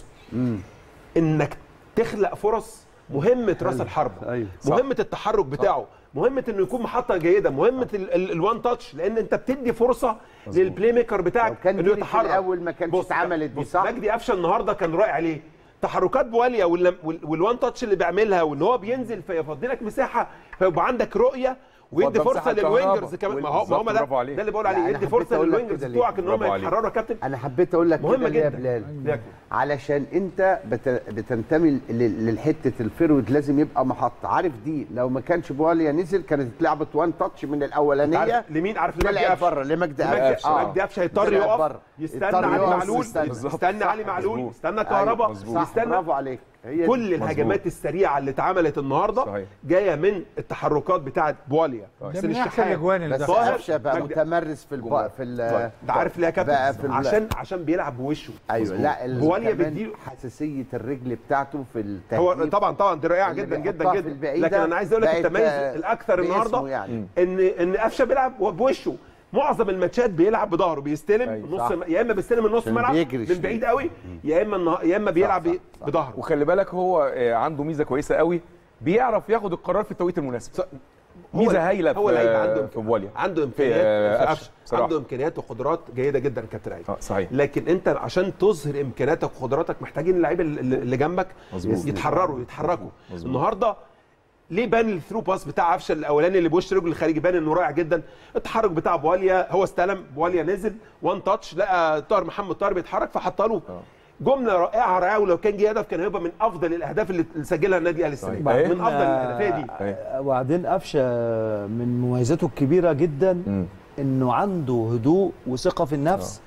انك تخلق فرص مهمه راس الحربه أيوة. مهمه التحرك بتاعه مهمه انه يكون محطه جيده مهمه ال- ال- الوان تاتش لان انت بتدي فرصه للبلاي ميكر بتاعك لو كان انه دي في يتحرك الأول ما كانش بص- اتعملت دي، بص، صح؟ مجدي قفشه النهارده كان رائع ليه تحركات بواليا وال- وال- والوان تاتش اللي بيعملها وان هو بينزل فيفضي لك مساحه فيبقى عندك رؤيه ويدي فضل فرصه مساحة للوينجرز كهربا. كمان ما هو ما هو بالظبط، ده برافو عليك. ده اللي بقول لا، عليه أنا يدي حبيت فرصه أقول لك للوينجرز كده ليه؟ بتوعك ان هم برافو عليك. يتحرروا يا كابتن انا حبيت اقول لك مهمة كده ليه يا جداً. بلال ليه؟ علشان انت بت... بتنتمي ل- للحته الفيرود لازم يبقى محط عارف دي لو ما كانش بواليا نزل كانت اتلعبت وان تاتش من الاولانيه عارف لمين عارف لمجدي طلعت قفشه بره لمجدي مجدي قفشه قفشه مجدي قفشه هيضطر طلعت يقف بره. يستنى يضطر علي يقف معلول ويستنى. يستنى علي معلول مظبوط. يستنى كهربا صح يستنى برافو عليك هي دي. كل الهجمات السريعه اللي اتعملت النهارده صحيح. جايه من التحركات بتاعه بواليا ده حسين من احسن الشحات الاجوان اللي بس دخل. طاهر، قفشه بقى مجدي- متمرس في الب... في ال... انت عارف ليه يا بقى في كابتن ال- عشان عشان بيلعب بوشه ايوه لا ال- بواليا كمان بيديله- حساسيه الرجل بتاعته في التهديد هو طبعا طبعا دي رائعه اللي جدا جدا بيحطها في جدا البعيدة لكن انا عايز اقول لك بقت، التميز آه، الاكثر باسمه النهارده يعني. ان ان قفشه بيلعب بوشه معظم الماتشات بيلعب بظهره بيستلم أيوة. نص صح. يا اما بيستلم من نص عشان ملعب بيجري من شوية. بعيد قوي يا اما النها- يا اما بيلعب صح، صح. بظهره وخلي بالك هو آه، عنده ميزه كويسه قوي بيعرف ياخد القرار في التوقيت المناسب ص- ميزه هايله هو لعيب عنده في بواليا عنده في امكانيات آه، في قفشة، قفشه بصراحة. عنده امكانيات وقدرات جيده جدا كابتن عيد اه صحيح لكن انت عشان تظهر امكانياتك وقدراتك محتاجين اللعيبه اللي اللي جنبك مظبوط. يتحرروا يتحركوا مظبوط. النهارده ليه بان الثرو باس بتاع قفشه الاولاني اللي بوش رجله الخارجي بان انه رائع جدا التحرك بتاع بواليا هو استلم بواليا نزل وان تاتش لقى طاهر محمد طاهر بيتحرك فحط له جمله رائعه رائعه ولو كان جه هدف كان هيبقى من افضل الاهداف اللي اللي سجلها النادي الاهلي السنه دي. صحيح. من افضل الاهداف هي دي أيوة. وبعدين قفشه من مميزاته الكبيره جدا انه عنده هدوء وثقه في النفس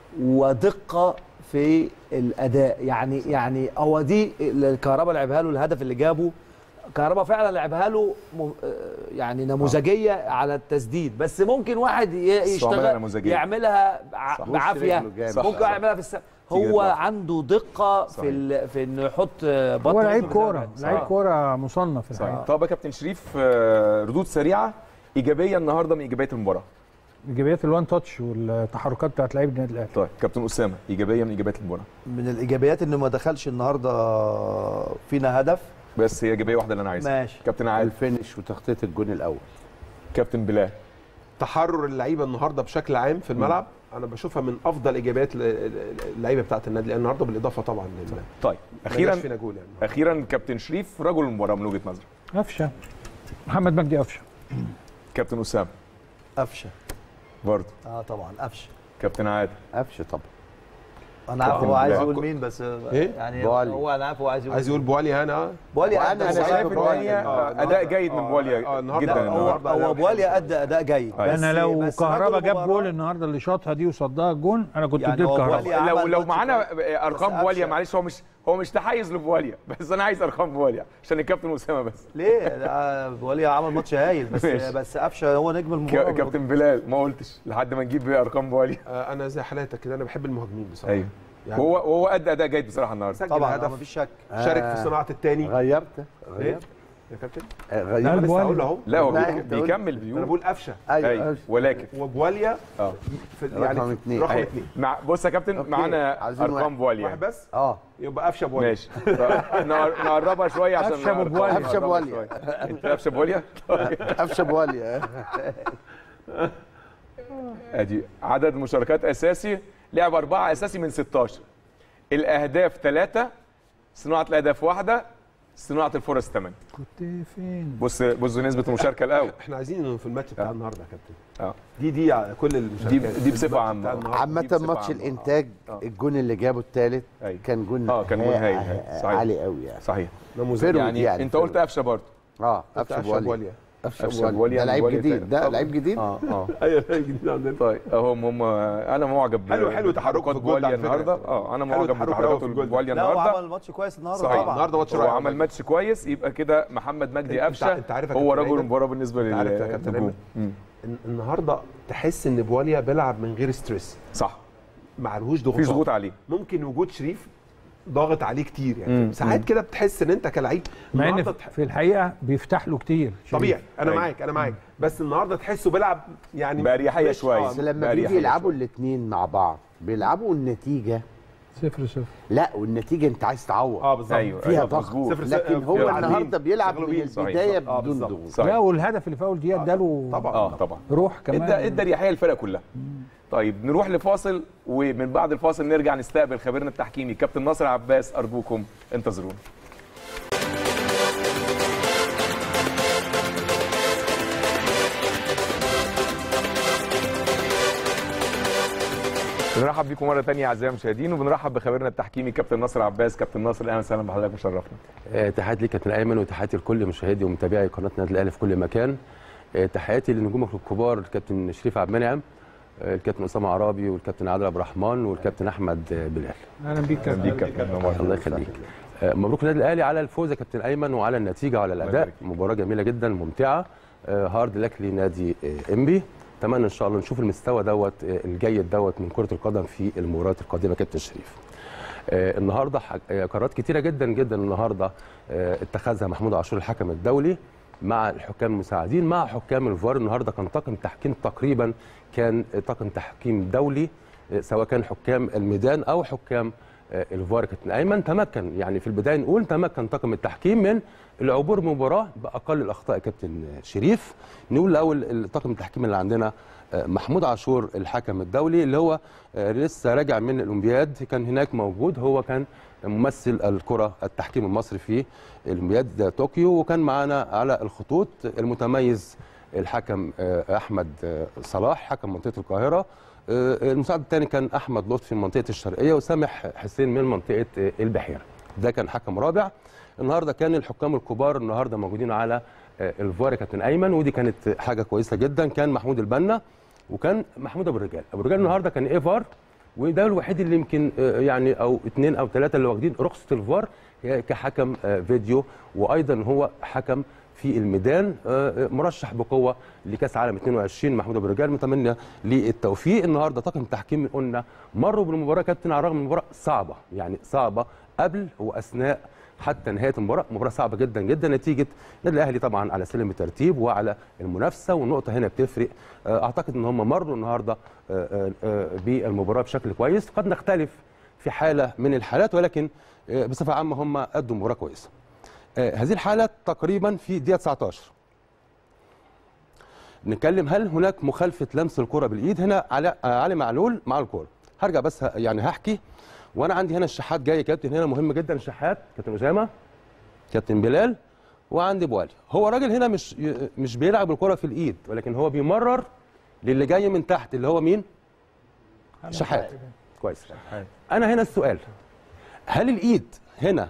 ودقه في الاداء يعني يعني هو دي اللي الكهرباء لعبها له الهدف اللي جابه كهربا فعلا لعبها له م- آه، يعني نموذجيه على التسديد بس ممكن واحد ي- بس هو عملها يشتغل نموذجية. يعملها ع- صح. بعافيه رجله جامد. صح. ممكن يعملها في السنة. تيجي هو تطلع. عنده دقه صحيح. في ال... في انه يحط آه، بطن هو لعيب رجله كوره زي ما- لعيب آه. كوره مصنف صحيح الحقيقه طب يا كابتن شريف آه، ردود سريعه ايجابيه النهارده من ايجابيات المباراه ايجابيات الوان تاتش والتحركات بتاعت لعيب النادي الاهلي طيب كابتن اسامه ايجابيه من ايجابيات المباراه من الايجابيات انه ما دخلش النهارده فينا هدف بس هي ايجابيه واحده اللي انا عايزها ماشي كابتن عادل الفينش وتخطيط الجون الاول كابتن بلال تحرر اللعيبه النهارده بشكل عام في الملعب انا بشوفها من افضل ايجابيات ل- ل- اللعيبه بتاعت النادي الأهلي النهارده بالاضافه طبعا لل طيب ما اخيرا جاش فينا جول يعني اخيرا كابتن شريف رجل المباراه من وجهه نظرك قفشه محمد مجدي قفشه كابتن اسامه قفشه برضه اه طبعا قفشه كابتن عادل قفشه طبعا انا عارف هو عايز يقول مين بس إيه؟ يعني بوالي. هو انا عارف هو عايز يقول عايز يقول بواليا هنا بواليا وأنا ادى انا سعيد شايف ان ببواليا. هي آه، اداء جيد من آه، بواليا آه، النهاردة- جدا هو النهارده هو بواليا ادى اداء جيد بس انا لو بس كهربا رجل جاب مباراة- جول النهارده اللي شاطها دي وصدها الجون انا كنت يعني اديت هو كهربا بواليا لو عمل لو ماتش معانا كويس. ارقام بس بواليا أفشل. معلش هو مش هو مش تحيز لبواليا بس انا عايز ارقام بواليا عشان الكابتن اسامه بس ليه ده بواليا عمل ماتش هايل بس ماشي. بس قفشه هو نجم المباراه ك- كابتن بلال ما قلتش لحد ما نجيب ارقام بواليا آه، انا زي حالاتك كده انا بحب المهاجمين بصراحه ايوه يعني وهو وهو ادى اداء جيد بصراحه النهارده سجل طبعا آه، هدف مفيش شك شارك في صناعه الثاني غيرت ايه غيرت يا كابتن آه، انا غيرت لسه بواليا. هقول اهو لا هو لا، بيك- أنت قلت- بيكمل انا بيقول بقول قفشه ايوه ايوه ولكن وبواليا اه في رقم اتنين. رقم أيوة. اثنين مع بص يا كابتن أوكي. معانا عايزين ارقام واحد. بواليا واحد بس اه يبقى قفشه بواليا ماشي نقر- نقربها شويه عشان قفشة نعرف- بواليا. قفشة نقربها بواليا. شوية. انت قفشه بواليا طيب. قفشه بواليا ادي عدد مشاركات اساسي لعب اربعه اساسي من 16 الاهداف ثلاثه صناعه الاهداف واحده صناعه الفرص ثمانيه كنت فين بص بص نسبه المشاركه الاول احنا عايزين انه في الماتش بتاع آه. النهارده يا كابتن اه دي دي على كل المشاركات دي بصفة الماتش عامة. بتاع النهاردة. عامة بصفة ماتش عامة. الانتاج آه. الجون اللي جابه الثالث أيوة. كان جون آه، كان جون هايل، هايل. صحيح. عالي قوي يعني صحيح نموذج فيرود يعني, يعني انت قلت قفشه برضه اه قفشه قفشه بواليا بواليا قفشة قفشه بواليا بواليا ده لعيب بواليا جديد ده طبعاً. لعيب جديد اه اه ايوه جديد عندنا طيب اهم هم انا معجب حلو- حلو تحركه بتحركات في الجول بواليا على فكرة. النهارده اه انا حلو معجب تحركه بتحركاته أوي في الجول. بواليا لا هو النهارده عمل ماتش كويس النهارده صحيح طبعا النهارده ماتش هو رائع عمل ماتش كويس يبقى كده محمد مجدي أنت- قفشه أنت عارف يا هو كابتن رجل أيمن؟ المباراه بالنسبه أنت عارف يا كابتن للنجوم أيمن؟ مم. الن- النهارده تحس ان بواليا بيلعب من غير ستريس صح معلهوش ضغوط في ضغوط عليه ممكن وجود شريف ضاغط عليه كتير يعني مم. ساعات كده بتحس ان انت كلاعب مع ان النهارده في- تح- في الحقيقه بيفتح له كتير طبيعي انا أيوة. معاك انا معاك بس النهارده تحسه بيلعب يعني بأريحية مش- شوية. آه، بس لما بقى بيجي ريحة يلعبوا شوية. الاثنين مع بعض بيلعبوا النتيجه صفر صفر لا والنتيجه انت عايز تعوض اه بالظبط ايوه فيها أيوة، ضغط مظبوط. صفر لكن صفر هو فيها النهارده عاملين. بيلعب من شغلوا صحيح. البدايه آه، بدون بالظبط. ضغوط صحيح. لا والهدف اللي فاول دي اداله طبعا اه طبعا روح كمان ادى ادى ريحيه الفرقه كلها طيب نروح لفاصل ومن بعد الفاصل نرجع نستقبل خبيرنا التحكيمي كابتن ناصر عباس ارجوكم انتظرونا بنرحب بيكم مره ثانيه اعزائي المشاهدين وبنرحب بخبيرنا التحكيمي كابتن ناصر عباس كابتن ناصر اهلا وسهلا بحضرتك مشرفنا آه، تحياتي ليك كابتن ايمن وتحياتي لكل مشاهدي ومتابعي قناه النادي الاهلي في كل مكان آه، تحياتي لنجومك الكبار الكابتن شريف عبد المنعم آه، الكابتن اسامه عرابي والكابتن عادل عبد الرحمن والكابتن احمد آه، بلال اهلا بيك كابتن بيك كابتن نورنا. الله يخليك آه، مبروك النادي الاهلي على الفوز يا كابتن ايمن وعلى النتيجه وعلى الاداء يبارك مباراه جميله جدا ممتعه آه، هارد لك لنادي آه، انبي اتمنى ان شاء الله نشوف المستوى دوت آه، الجيد دوت من كره القدم في المباريات القادمه كابتن شريف آه، النهارده ح- آه، قرارات كتيره جدا جدا النهارده آه، اتخذها محمود عاشور الحكم الدولي مع الحكام المساعدين مع حكام الفار النهارده كان طاقم تحكيم تقريبا كان طاقم تحكيم دولي آه، سواء كان حكام الميدان او حكام آه، الفار كابتن ايمن تمكن يعني في البدايه نقول تمكن طاقم التحكيم من العبور مباراه باقل الاخطاء كابتن شريف نقول الاول الطاقم التحكيم اللي عندنا آه، محمود عاشور الحكم الدولي اللي هو آه، لسه راجع من الاولمبياد كان هناك موجود هو كان ممثل الكره التحكيم المصري في اولمبياد طوكيو وكان معانا على الخطوط المتميز الحكم آه، احمد آه، صلاح حكم منطقه القاهره آه، المساعد الثاني كان احمد لطفي من منطقه الشرقيه وسامح حسين من منطقه آه، البحيره ده كان حكم رابع النهارده كان الحكام الكبار النهارده موجودين على آه، الفار يا كابتن ايمن ودي كانت حاجه كويسه جدا كان محمود البنا وكان محمود ابو الرجال ابو الرجال النهارده كان ايه فار وده الوحيد اللي يمكن آه، يعني او اثنين او ثلاثه اللي واخدين رخصه الفار آه، كحكم آه، فيديو وايضا هو حكم في الميدان آه، آه، مرشح بقوه لكاس عالم 22 محمود ابو الرجال متمنى للتوفيق النهارده طاقم التحكيم قلنا مروا بالمباراه كابتن على الرغم من المباراه صعبه يعني صعبه قبل واثناء حتى نهايه المباراه مباراه صعبه جدا جدا نتيجه النادي الاهلي طبعا على سلم الترتيب وعلى المنافسه والنقطه هنا بتفرق آه، اعتقد ان هم مروا النهارده آه، آه، آه، بالمباراه بشكل كويس قد نختلف في حاله من الحالات ولكن آه، بصفه عامه هم ادوا مباراه كويسه آه، هذه الحاله تقريبا في دقيقه 19 نتكلم هل هناك مخالفه لمس الكره بالايد هنا على آه، علي معلول مع الكره هرجع بس ه- يعني هحكي وانا عندي هنا الشحات جاي كابتن هنا مهم جدا الشحات كابتن اسامه كابتن بلال وعندي بوالي هو راجل هنا مش ي- مش بيلعب الكره في الايد ولكن هو بيمرر للي جاي من تحت اللي هو مين شحات كويس انا هنا السؤال هل الايد هنا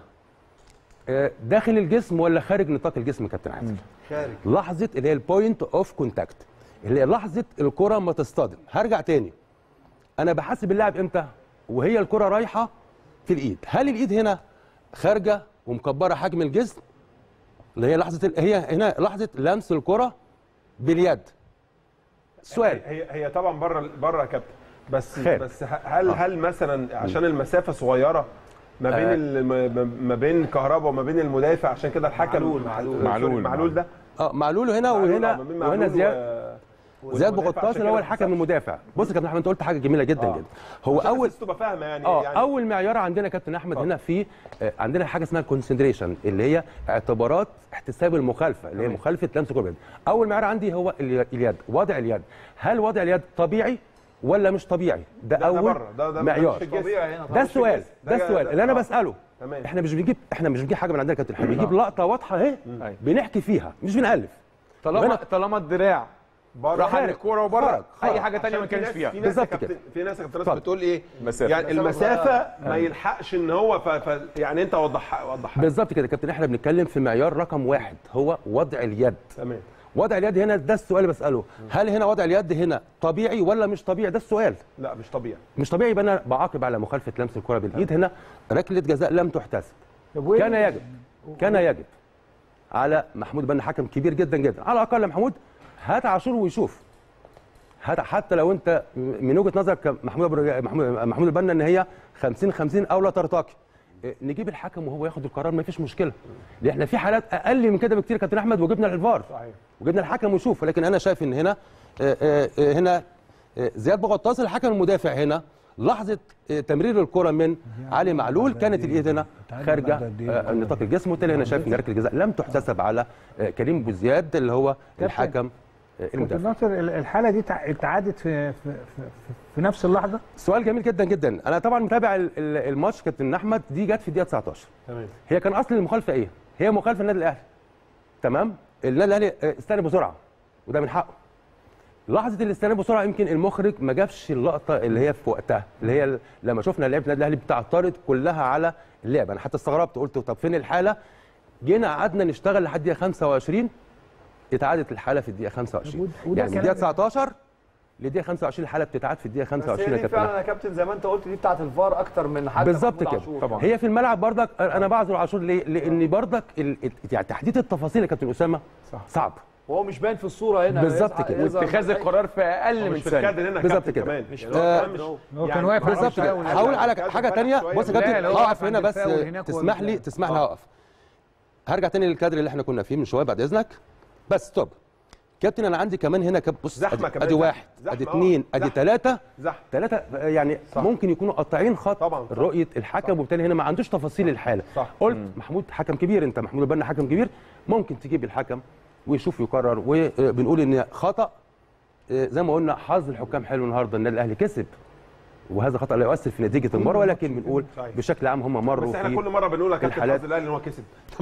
آه، داخل الجسم ولا خارج نطاق الجسم يا كابتن عادل خارج لحظه اللي هي البوينت اوف كونتاكت اللي هي لحظه الكره ما تصطدم هرجع تاني انا بحاسب اللاعب امتى وهي الكره رايحه في الايد هل الايد هنا خارجه ومكبره حجم الجسم اللي هي لحظه ال- هي هنا لحظه لمس الكره باليد سؤال هي هي طبعا بره بره يا كابتن بس خارج. بس ه- هل هل مثلا عشان المسافه صغيره ما بين آه. ال- ما- ما بين كهربا وما بين المدافع عشان كده الحكم معلول، معلول معلول. معلول ده اه معلول هنا معلول، وهنا آه، ما بين وهنا معلول زياد و- زياد والمدافع بغطاس عشان اللي هو كده الحكم المدافع بص يا كابتن احمد انت قلت حاجه جميله جدا آه. جدا هو عشان اول الناس تبقى فاهمه يعني اه يعني اول معيار عندنا يا كابتن احمد هنا في آه، عندنا حاجه اسمها الكونسنتريشن اللي هي اعتبارات احتساب المخالفه اللي هي مخالفه لمس الكره باليد اول معيار عندي هو ال- اليد وضع اليد هل وضع اليد طبيعي ولا مش طبيعي ده, ده- ده اول بره، ده- ده مش معيار في الجسم. طبيعي هنا، ده مش في السؤال الجسم. ده ده- السؤال ده- اللي انا آه. بساله تمام. احنا مش بنجيب احنا مش بنجيب حاجه من عندنا يا كابتن احنا بنجيب لقطه واضحه اهي بنحكي فيها مش بنالف طالما وهنا- طالما الدراع بره راح عن خارج. الكوره وبره خرج. اي خرج. حاجه تانية ما عشان في كانش ناس- فيها في ناس يا بالظبط كابتن- كده. في ناس يا كابتن اتفضل. بتقول ايه مسافة. يعني المسافه ما يلحقش ان هو ف... ف... يعني انت وضح وضح بالظبط كده يا كابتن احنا بنتكلم في معيار رقم واحد هو وضع اليد تمام وضع اليد هنا ده السؤال اللي بساله هل هنا وضع اليد هنا طبيعي ولا مش طبيعي ده السؤال لا مش طبيعي مش طبيعي يبقى انا بعاقب على مخالفه لمس الكره بالايد هنا ركله جزاء لم تحتسب طب وإيه كان اللي- يجب كان يجب على محمود بن حكم كبير جدا جدا على الاقل يا محمود هات عاشور ويشوف هات حتى لو انت من وجهه نظرك محمود أبو- محمود محمود البنا ان هي 50 50 او لا ترتقي إيه، نجيب الحكم وهو ياخد القرار ما فيش مشكله لان احنا في حالات اقل من كده بكتير يا كابتن احمد وجبنا الفار صحيح وجبنا الحكم ويشوف ولكن انا شايف ان هنا آه، آه، آه، هنا آه، زياد بغطاس الحكم المدافع هنا لحظه آه، تمرير الكره من علي معلول كانت الايد هنا خارجه آه، نطاق الجسم وبالتالي انا شايف ان ركله الجزاء لم تحتسب على آه، كريم بوزياد اللي هو الحكم آه، كابتن المدافع ناصر ال- الحاله دي تع- اتعادت في في, في, في نفس اللحظه سؤال جميل جدا جدا انا طبعا متابع ال- ال- الماتش كابتن احمد دي جت في الدقيقه 19 تمام هي كان اصل المخالفه ايه هي مخالفه النادي الاهلي تمام النادي الاهلي آه، استلم بسرعه وده من حقه لحظه الاستلام بسرعه يمكن المخرج ما جابش اللقطه اللي هي في وقتها اللي هي ال- لما شفنا لعيبه النادي الاهلي بتعترض كلها على اللعبه انا حتى استغربت قلت طب فين الحاله جينا قعدنا نشتغل لحد الدقيقه 25 اتعادت الحاله في الدقيقه 25 وده يعني من الدقيقه كلام- 19 للدقيقه 25 الحاله بتتعاد في الدقيقه بس 25 هي يا دي كابتن فعلا يا كابتن زي ما انت قلت دي بتاعت الفار اكتر من حتى بالظبط محمود كده عاشور. طبعا. هي في الملعب برضك انا بعذر عاشور ليه؟ لان برضك ال... يعني تحديد التفاصيل يا كابتن اسامه صح. صعب وهو مش باين في الصوره هنا بالظبط يظهر- كده. يظهر واتخاذ محتاج- القرار في اقل من مش في ثانيه الكادر هنا بالظبط كابتن كده. كمان مش يعني في هو الكادر كمان مش- أهو. هو كان يعني واقف على بالظبط الفاول. كده يعني هقول على الكادر حاجه فرق تانية شوية. بص يا لا، كابتن لا، هو هقف واقف هنا عند بس الفاول هناك هو تسمح لي اللي- تسمح لي هقف هرجع تاني للكادر اللي احنا كنا فيه من شويه بعد اذنك بس ستوب كابتن انا عندي كمان هنا كاب بص زحمة أدي- كمان، ادي زحمة. واحد زحمة، ادي آه. اثنين ادي زحمة. ثلاثه زحمه ثلاثة يعني صح. ممكن يكونوا قاطعين خط طبعاً، صح. رؤية الحكم وبالتالي هنا ما عندوش تفاصيل الحالة صح. قلت محمود حكم كبير انت محمود البنا حكم كبير ممكن تجيب الحكم ويشوف يقرر وبنقول ان خطأ آه، زي ما قلنا حظ الحكام حلو النهارده النادي الاهلي كسب وهذا خطأ لا يؤثر في نتيجة المباراة ولكن بنقول صحيح. بشكل عام هم مروا بس احنا في كل مره بنقول يا كابتن الحالات- حظ الاهلي ان هو كسب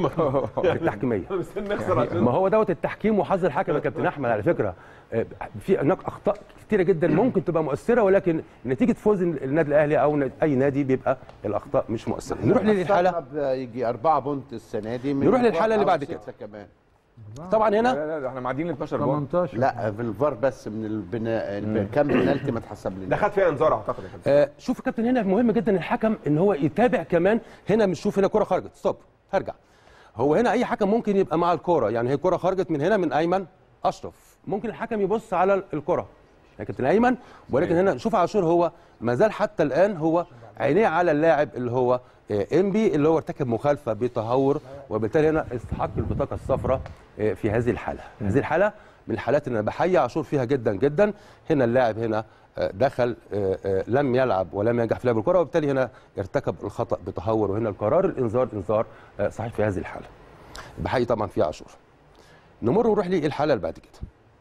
التحكيمية انا مستني نخسر عشان ما هو دوت التحكيم وحظ الحكم يا كابتن احمد على فكره آه، في هناك اخطاء كتيره جدا ممكن تبقى مؤثره ولكن نتيجه فوز النادي الاهلي او ن- اي نادي بيبقى الاخطاء مش مؤثره نروح للحاله خسرنا يجي 4 بونت السنه دي من نروح الفار للحالة اللي أو بعد ستة كده. كمان طبعا هنا لا لا لا احنا معديين ال 12 بونت 18 لا في الفار بس من البناء الب- كام بنالتي ما اتحسب ده لنا خد فيها انذار اعتقد يا كابتن آه شوف يا كابتن هنا مهم جدا الحكم ان هو يتابع كمان هنا مش شوف هنا كره خرجت ستوب هرجع هو هنا اي حكم ممكن يبقى مع الكره يعني هي كره خرجت من هنا من ايمن اشرف ممكن الحكم يبص على الكره يا كابتن ايمن ولكن هنا شوف عاشور هو ما زال حتى الان هو عينيه على اللاعب اللي هو آه، انبي اللي هو ارتكب مخالفه بتهور وبالتالي هنا استحق البطاقه الصفراء آه، في هذه الحاله هذه الحاله من الحالات اللي انا بحيي عاشور فيها جدا جدا هنا اللاعب هنا آه، دخل آه، آه، لم يلعب ولم ينجح في لعب الكره وبالتالي هنا ارتكب الخطا بتهور وهنا القرار الانذار انذار آه، صحيح في هذه الحاله بحيي طبعا فيها عاشور نمر ونروح للحاله اللي بعد كده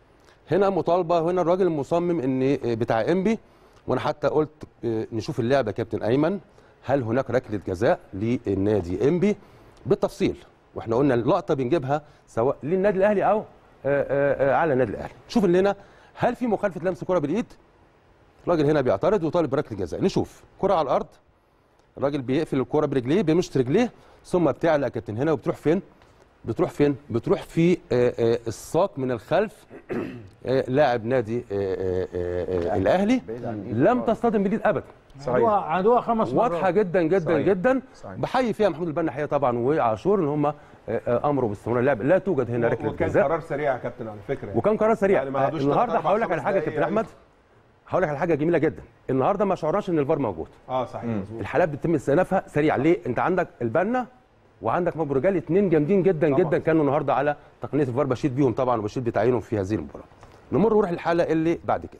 هنا مطالبه هنا الراجل المصمم ان بتاع انبي وانا حتى قلت آه، نشوف اللعبه يا كابتن ايمن هل هناك ركله جزاء للنادي انبي بالتفصيل واحنا قلنا اللقطه بنجيبها سواء للنادي الاهلي او آه، آه، آه، على النادي الاهلي شوف اللي هنا هل في مخالفه لمس كره بالايد الراجل هنا بيعترض وطالب بركله جزاء نشوف كره على الارض الراجل بيقفل الكره برجليه بيمشط رجليه ثم بتعلى يا كابتن هنا وبتروح فين بتروح فين بتروح في آه، آه، الساق من الخلف آه، لاعب نادي آه، آه، آه، الاهلي لم تصطدم باليد ابدا عدوها عدوها خمس مرات واضحه جدا جدا صحيح. جدا صحيح. بحيي فيها محمود البنا حقيقه طبعا وعاشور ان هم آه، آه، امروا باستمرار اللعب لا توجد هنا ركله وكان جزاء قرار سريع يا كابتن على فكره يعني. وكان قرار سريع يعني ما آه، قعدوش النهارده تلات، أربع، هقول لك على خمس حاجه يا دقايق كابتن احمد هقول لك على حاجه جميله جدا النهارده ما شعرناش ان الفار موجود اه صحيح مظبوط الحالات بتتم استئنافها سريع ليه انت عندك البنا وعندك مبو رجال اثنين جامدين جدا طبعا. جدا كانوا النهارده على تقنيه الفار بشيد بيهم طبعا وبشيد بتعيينهم في هذه المباراه نمر ونروح للحاله اللي بعد كده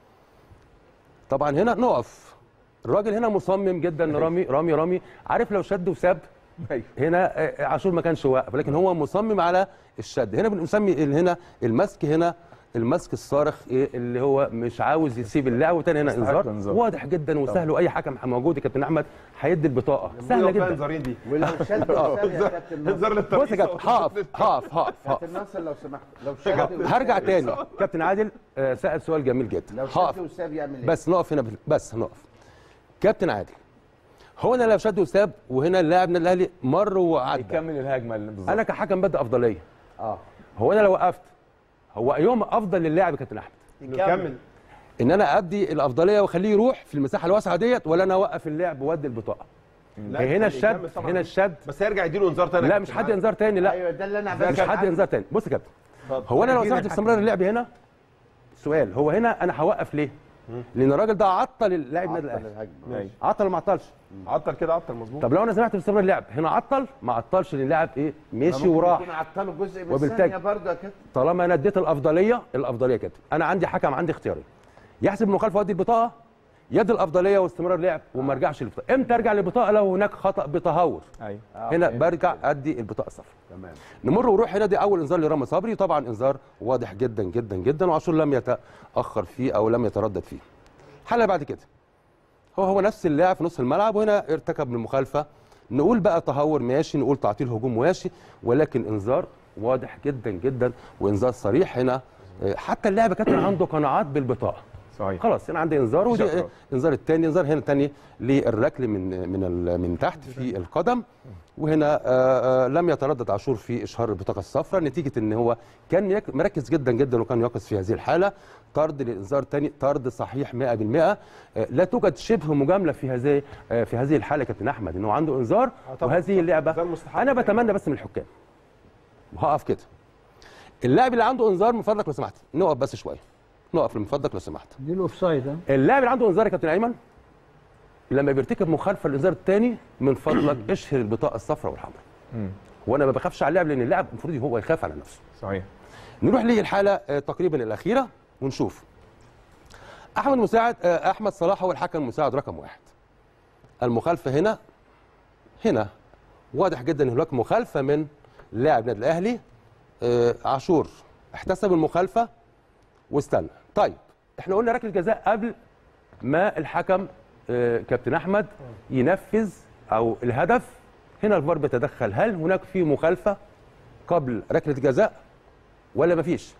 طبعا هنا نقف الراجل هنا مصمم جدا ان رامي رامي رامي عارف لو شد وساب أيوة. هنا آه، عاشور ما كانش واقف لكن هو مصمم على الشد هنا بنسمي ال- هنا المسك هنا المسك الصارخ إيه اللي هو مش عاوز يسيب اللعب وتاني هنا يستحق انذار إنذار. واضح جدا وسهل واي حكم موجود يا كابتن احمد هيدي البطاقه سهله وفيها جدا انذارين دي ولو شد وساب يا كابتن ناصر انذار بص يا للترقيص كابتن هقف هقف هقف هقف كابتن ناصر لو سمحت لو شد وساب- هرجع تاني كابتن عادل آه، سأل سؤال جميل جدا لو شد هقف وساب يعمل ايه؟ بس نقف هنا بس نقف كابتن عادل هو انا لو شد وساب وهنا اللاعب من الاهلي مر وعدى يكمل الهجمه اللي بالظبط انا كحكم بدي افضليه اه هو انا لو وقفت هو يوم افضل للاعب يا كابتن احمد نكمل ان انا ادي الافضليه واخليه يروح في المساحه الواسعه ديت ولا انا اوقف اللعب وادي البطاقه لا، هي هنا يكمل الشد طبعاً. هنا الشد بس هيرجع يديله انذار تاني لا مش حد انذار تاني لا ايوه ده اللي انا مش بسأل حد عنه. انذار تاني بص يا كابتن هو انا لو سمحت باستمرار اللعب هنا سؤال هو هنا انا هوقف ليه؟ لان الراجل ده عطل اللاعب النادي عطل الاهلي الهجمه أيوة. عطل ولا ما عطلش عطل كده عطل مظبوط طب لو انا سمحت باستمرار اللعب هنا عطل ما عطلش لان اللاعب ايه مشي ممكن وراح يكون عطله جزء من وبالتالي- الثانيه برضه يا كابتن طالما انا اديت الافضليه الافضليه كده انا عندي حكم عندي اختيارين يحسب المخالفه وادي البطاقه يدي الافضليه واستمرار اللعب وما ارجعش للبطاقه امتى ارجع للبطاقه لو هناك خطا بتهور ايوه هنا برجع ادي البطاقه الصفراء تمام نمر ونروح هنا دي اول انذار لرامي صبري طبعا انذار واضح جدا جدا جدا وعاشور لم يتاخر فيه او لم يتردد فيه الحاله بعد كده هو هو نفس اللاعب في نص الملعب وهنا ارتكب من المخالفه نقول بقى تهور ماشي نقول تعطيل هجوم ماشي ولكن انذار واضح جدا جدا وانذار صريح هنا آه، حتى اللاعب كان عنده قناعات بالبطاقه صحيح خلاص انا عندي انذار ودي شكرا. انذار الثاني انذار هنا الثاني للركل من من ال- من تحت في القدم وهنا آه، آه، لم يتردد عاشور في اشهار البطاقه الصفراء نتيجه ان هو كان يك- مركز جدا جدا وكان يقظ في هذه الحاله طرد للانذار الثاني طرد صحيح 100% آه، لا توجد شبه مجامله في هذه آه، في هذه الحاله كابتن احمد انه عنده انذار طبعاً. وهذه اللعبه إنذار مستحق. انا بتمنى بس من الحكام وهقف كده اللاعب اللي عنده انذار من فضلك لو سمحت نقف بس شويه نقف من فضلك لو سمحت دي الاوفسايد ها اللاعب اللي عنده انذار يا كابتن ايمن لما بيرتكب مخالفه الانذار الثاني من فضلك اشهر البطاقه الصفراء والحمراء مم. وانا ما بخافش على اللاعب لان اللاعب المفروض هو يخاف على نفسه صحيح نروح للحاله آه، تقريبا الاخيره ونشوف احمد مساعد آه، احمد صلاح هو الحكم المساعد رقم واحد المخالفه هنا هنا واضح جدا ان هناك مخالفه من لاعب النادي الاهلي آه، عاشور احتسب المخالفه واستنى طيب احنا قلنا ركله جزاء قبل ما الحكم آه، كابتن احمد ينفذ او الهدف هنا الفار بيتدخل هل هناك في مخالفه قبل ركله جزاء ولا مفيش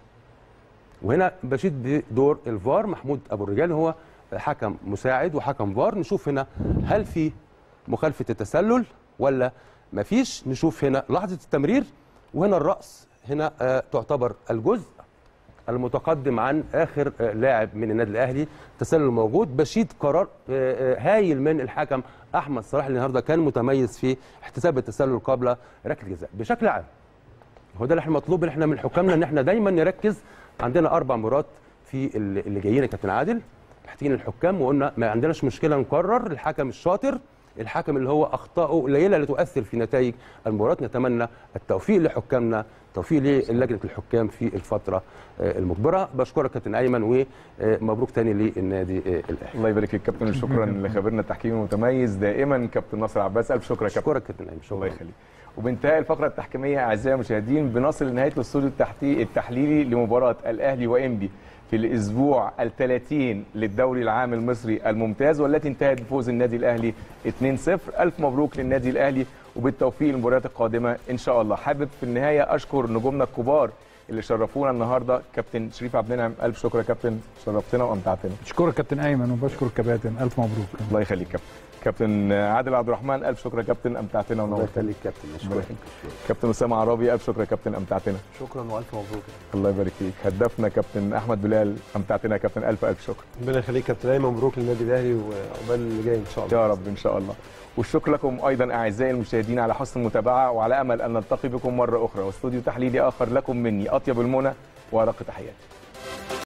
وهنا بشيد بدور الفار محمود ابو الرجال هو حكم مساعد وحكم فار نشوف هنا هل في مخالفه التسلل ولا مفيش نشوف هنا لحظه التمرير وهنا الراس هنا آه، تعتبر الجزء المتقدم عن اخر آه، لاعب من النادي الاهلي تسلل موجود بشيد قرار آه، آه، هايل من الحكم احمد صلاح اللي النهارده كان متميز في احتساب التسلل قبل ركله جزاء بشكل عام هو ده اللي احنا مطلوب ان احنا من حكامنا ان احنا دايما نركز عندنا اربع مرات في اللي اللي جايين يا كابتن عادل محتاجين الحكام وقلنا ما عندناش مشكله نقرر الحكم الشاطر الحكم اللي هو اخطائه قليله اللي تؤثر في نتائج المباراه نتمنى التوفيق لحكامنا توفيق للجنه الحكام في الفتره آه، المقبله بشكرك كابتن ايمن ومبروك تاني للنادي آه، الاهلي الله يبارك فيك كابتن شكرا لخبيرنا التحكيمي المتميز دائما كابتن ناصر عباس الف شكر يا كابتن اشكرك كابتن ايمن الله شكرا يخليك وبانتهاء الفقره التحكيميه اعزائي المشاهدين بنصل لنهايه الاستوديو التحتي التحليلي لمباراه الاهلي وانبي في الاسبوع ال30 للدوري العام المصري الممتاز والتي انتهت بفوز النادي الاهلي 2-0 الف مبروك للنادي الاهلي وبالتوفيق للمباريات القادمه ان شاء الله حابب في النهايه اشكر نجومنا الكبار اللي شرفونا النهارده كابتن شريف عبد المنعم الف شكر يا كابتن شرفتنا وامتعتنا بشكرك كابتن ايمن وبشكر الكباتن الف مبروك الله يخليك كابتن كابتن عادل عبد الرحمن الف شكر يا كابتن امتعتنا الله ونورتنا يخليك كابتن الله اشكرك يخليك. كابتن اسامه عرابي الف شكر يا كابتن امتعتنا شكرا والف مبروك الله يبارك فيك هدافنا كابتن احمد بلال امتعتنا يا كابتن الف الف شكر ربنا يخليك كابتن ايمن مبروك للنادي الاهلي وعقبال اللي جاي ان شاء الله يا رب ان شاء الله والشكر لكم ايضا اعزائي المشاهدين على حسن المتابعه وعلى امل ان نلتقي بكم مره اخرى واستوديو تحليلي اخر لكم مني اطيب المنى وارق تحياتي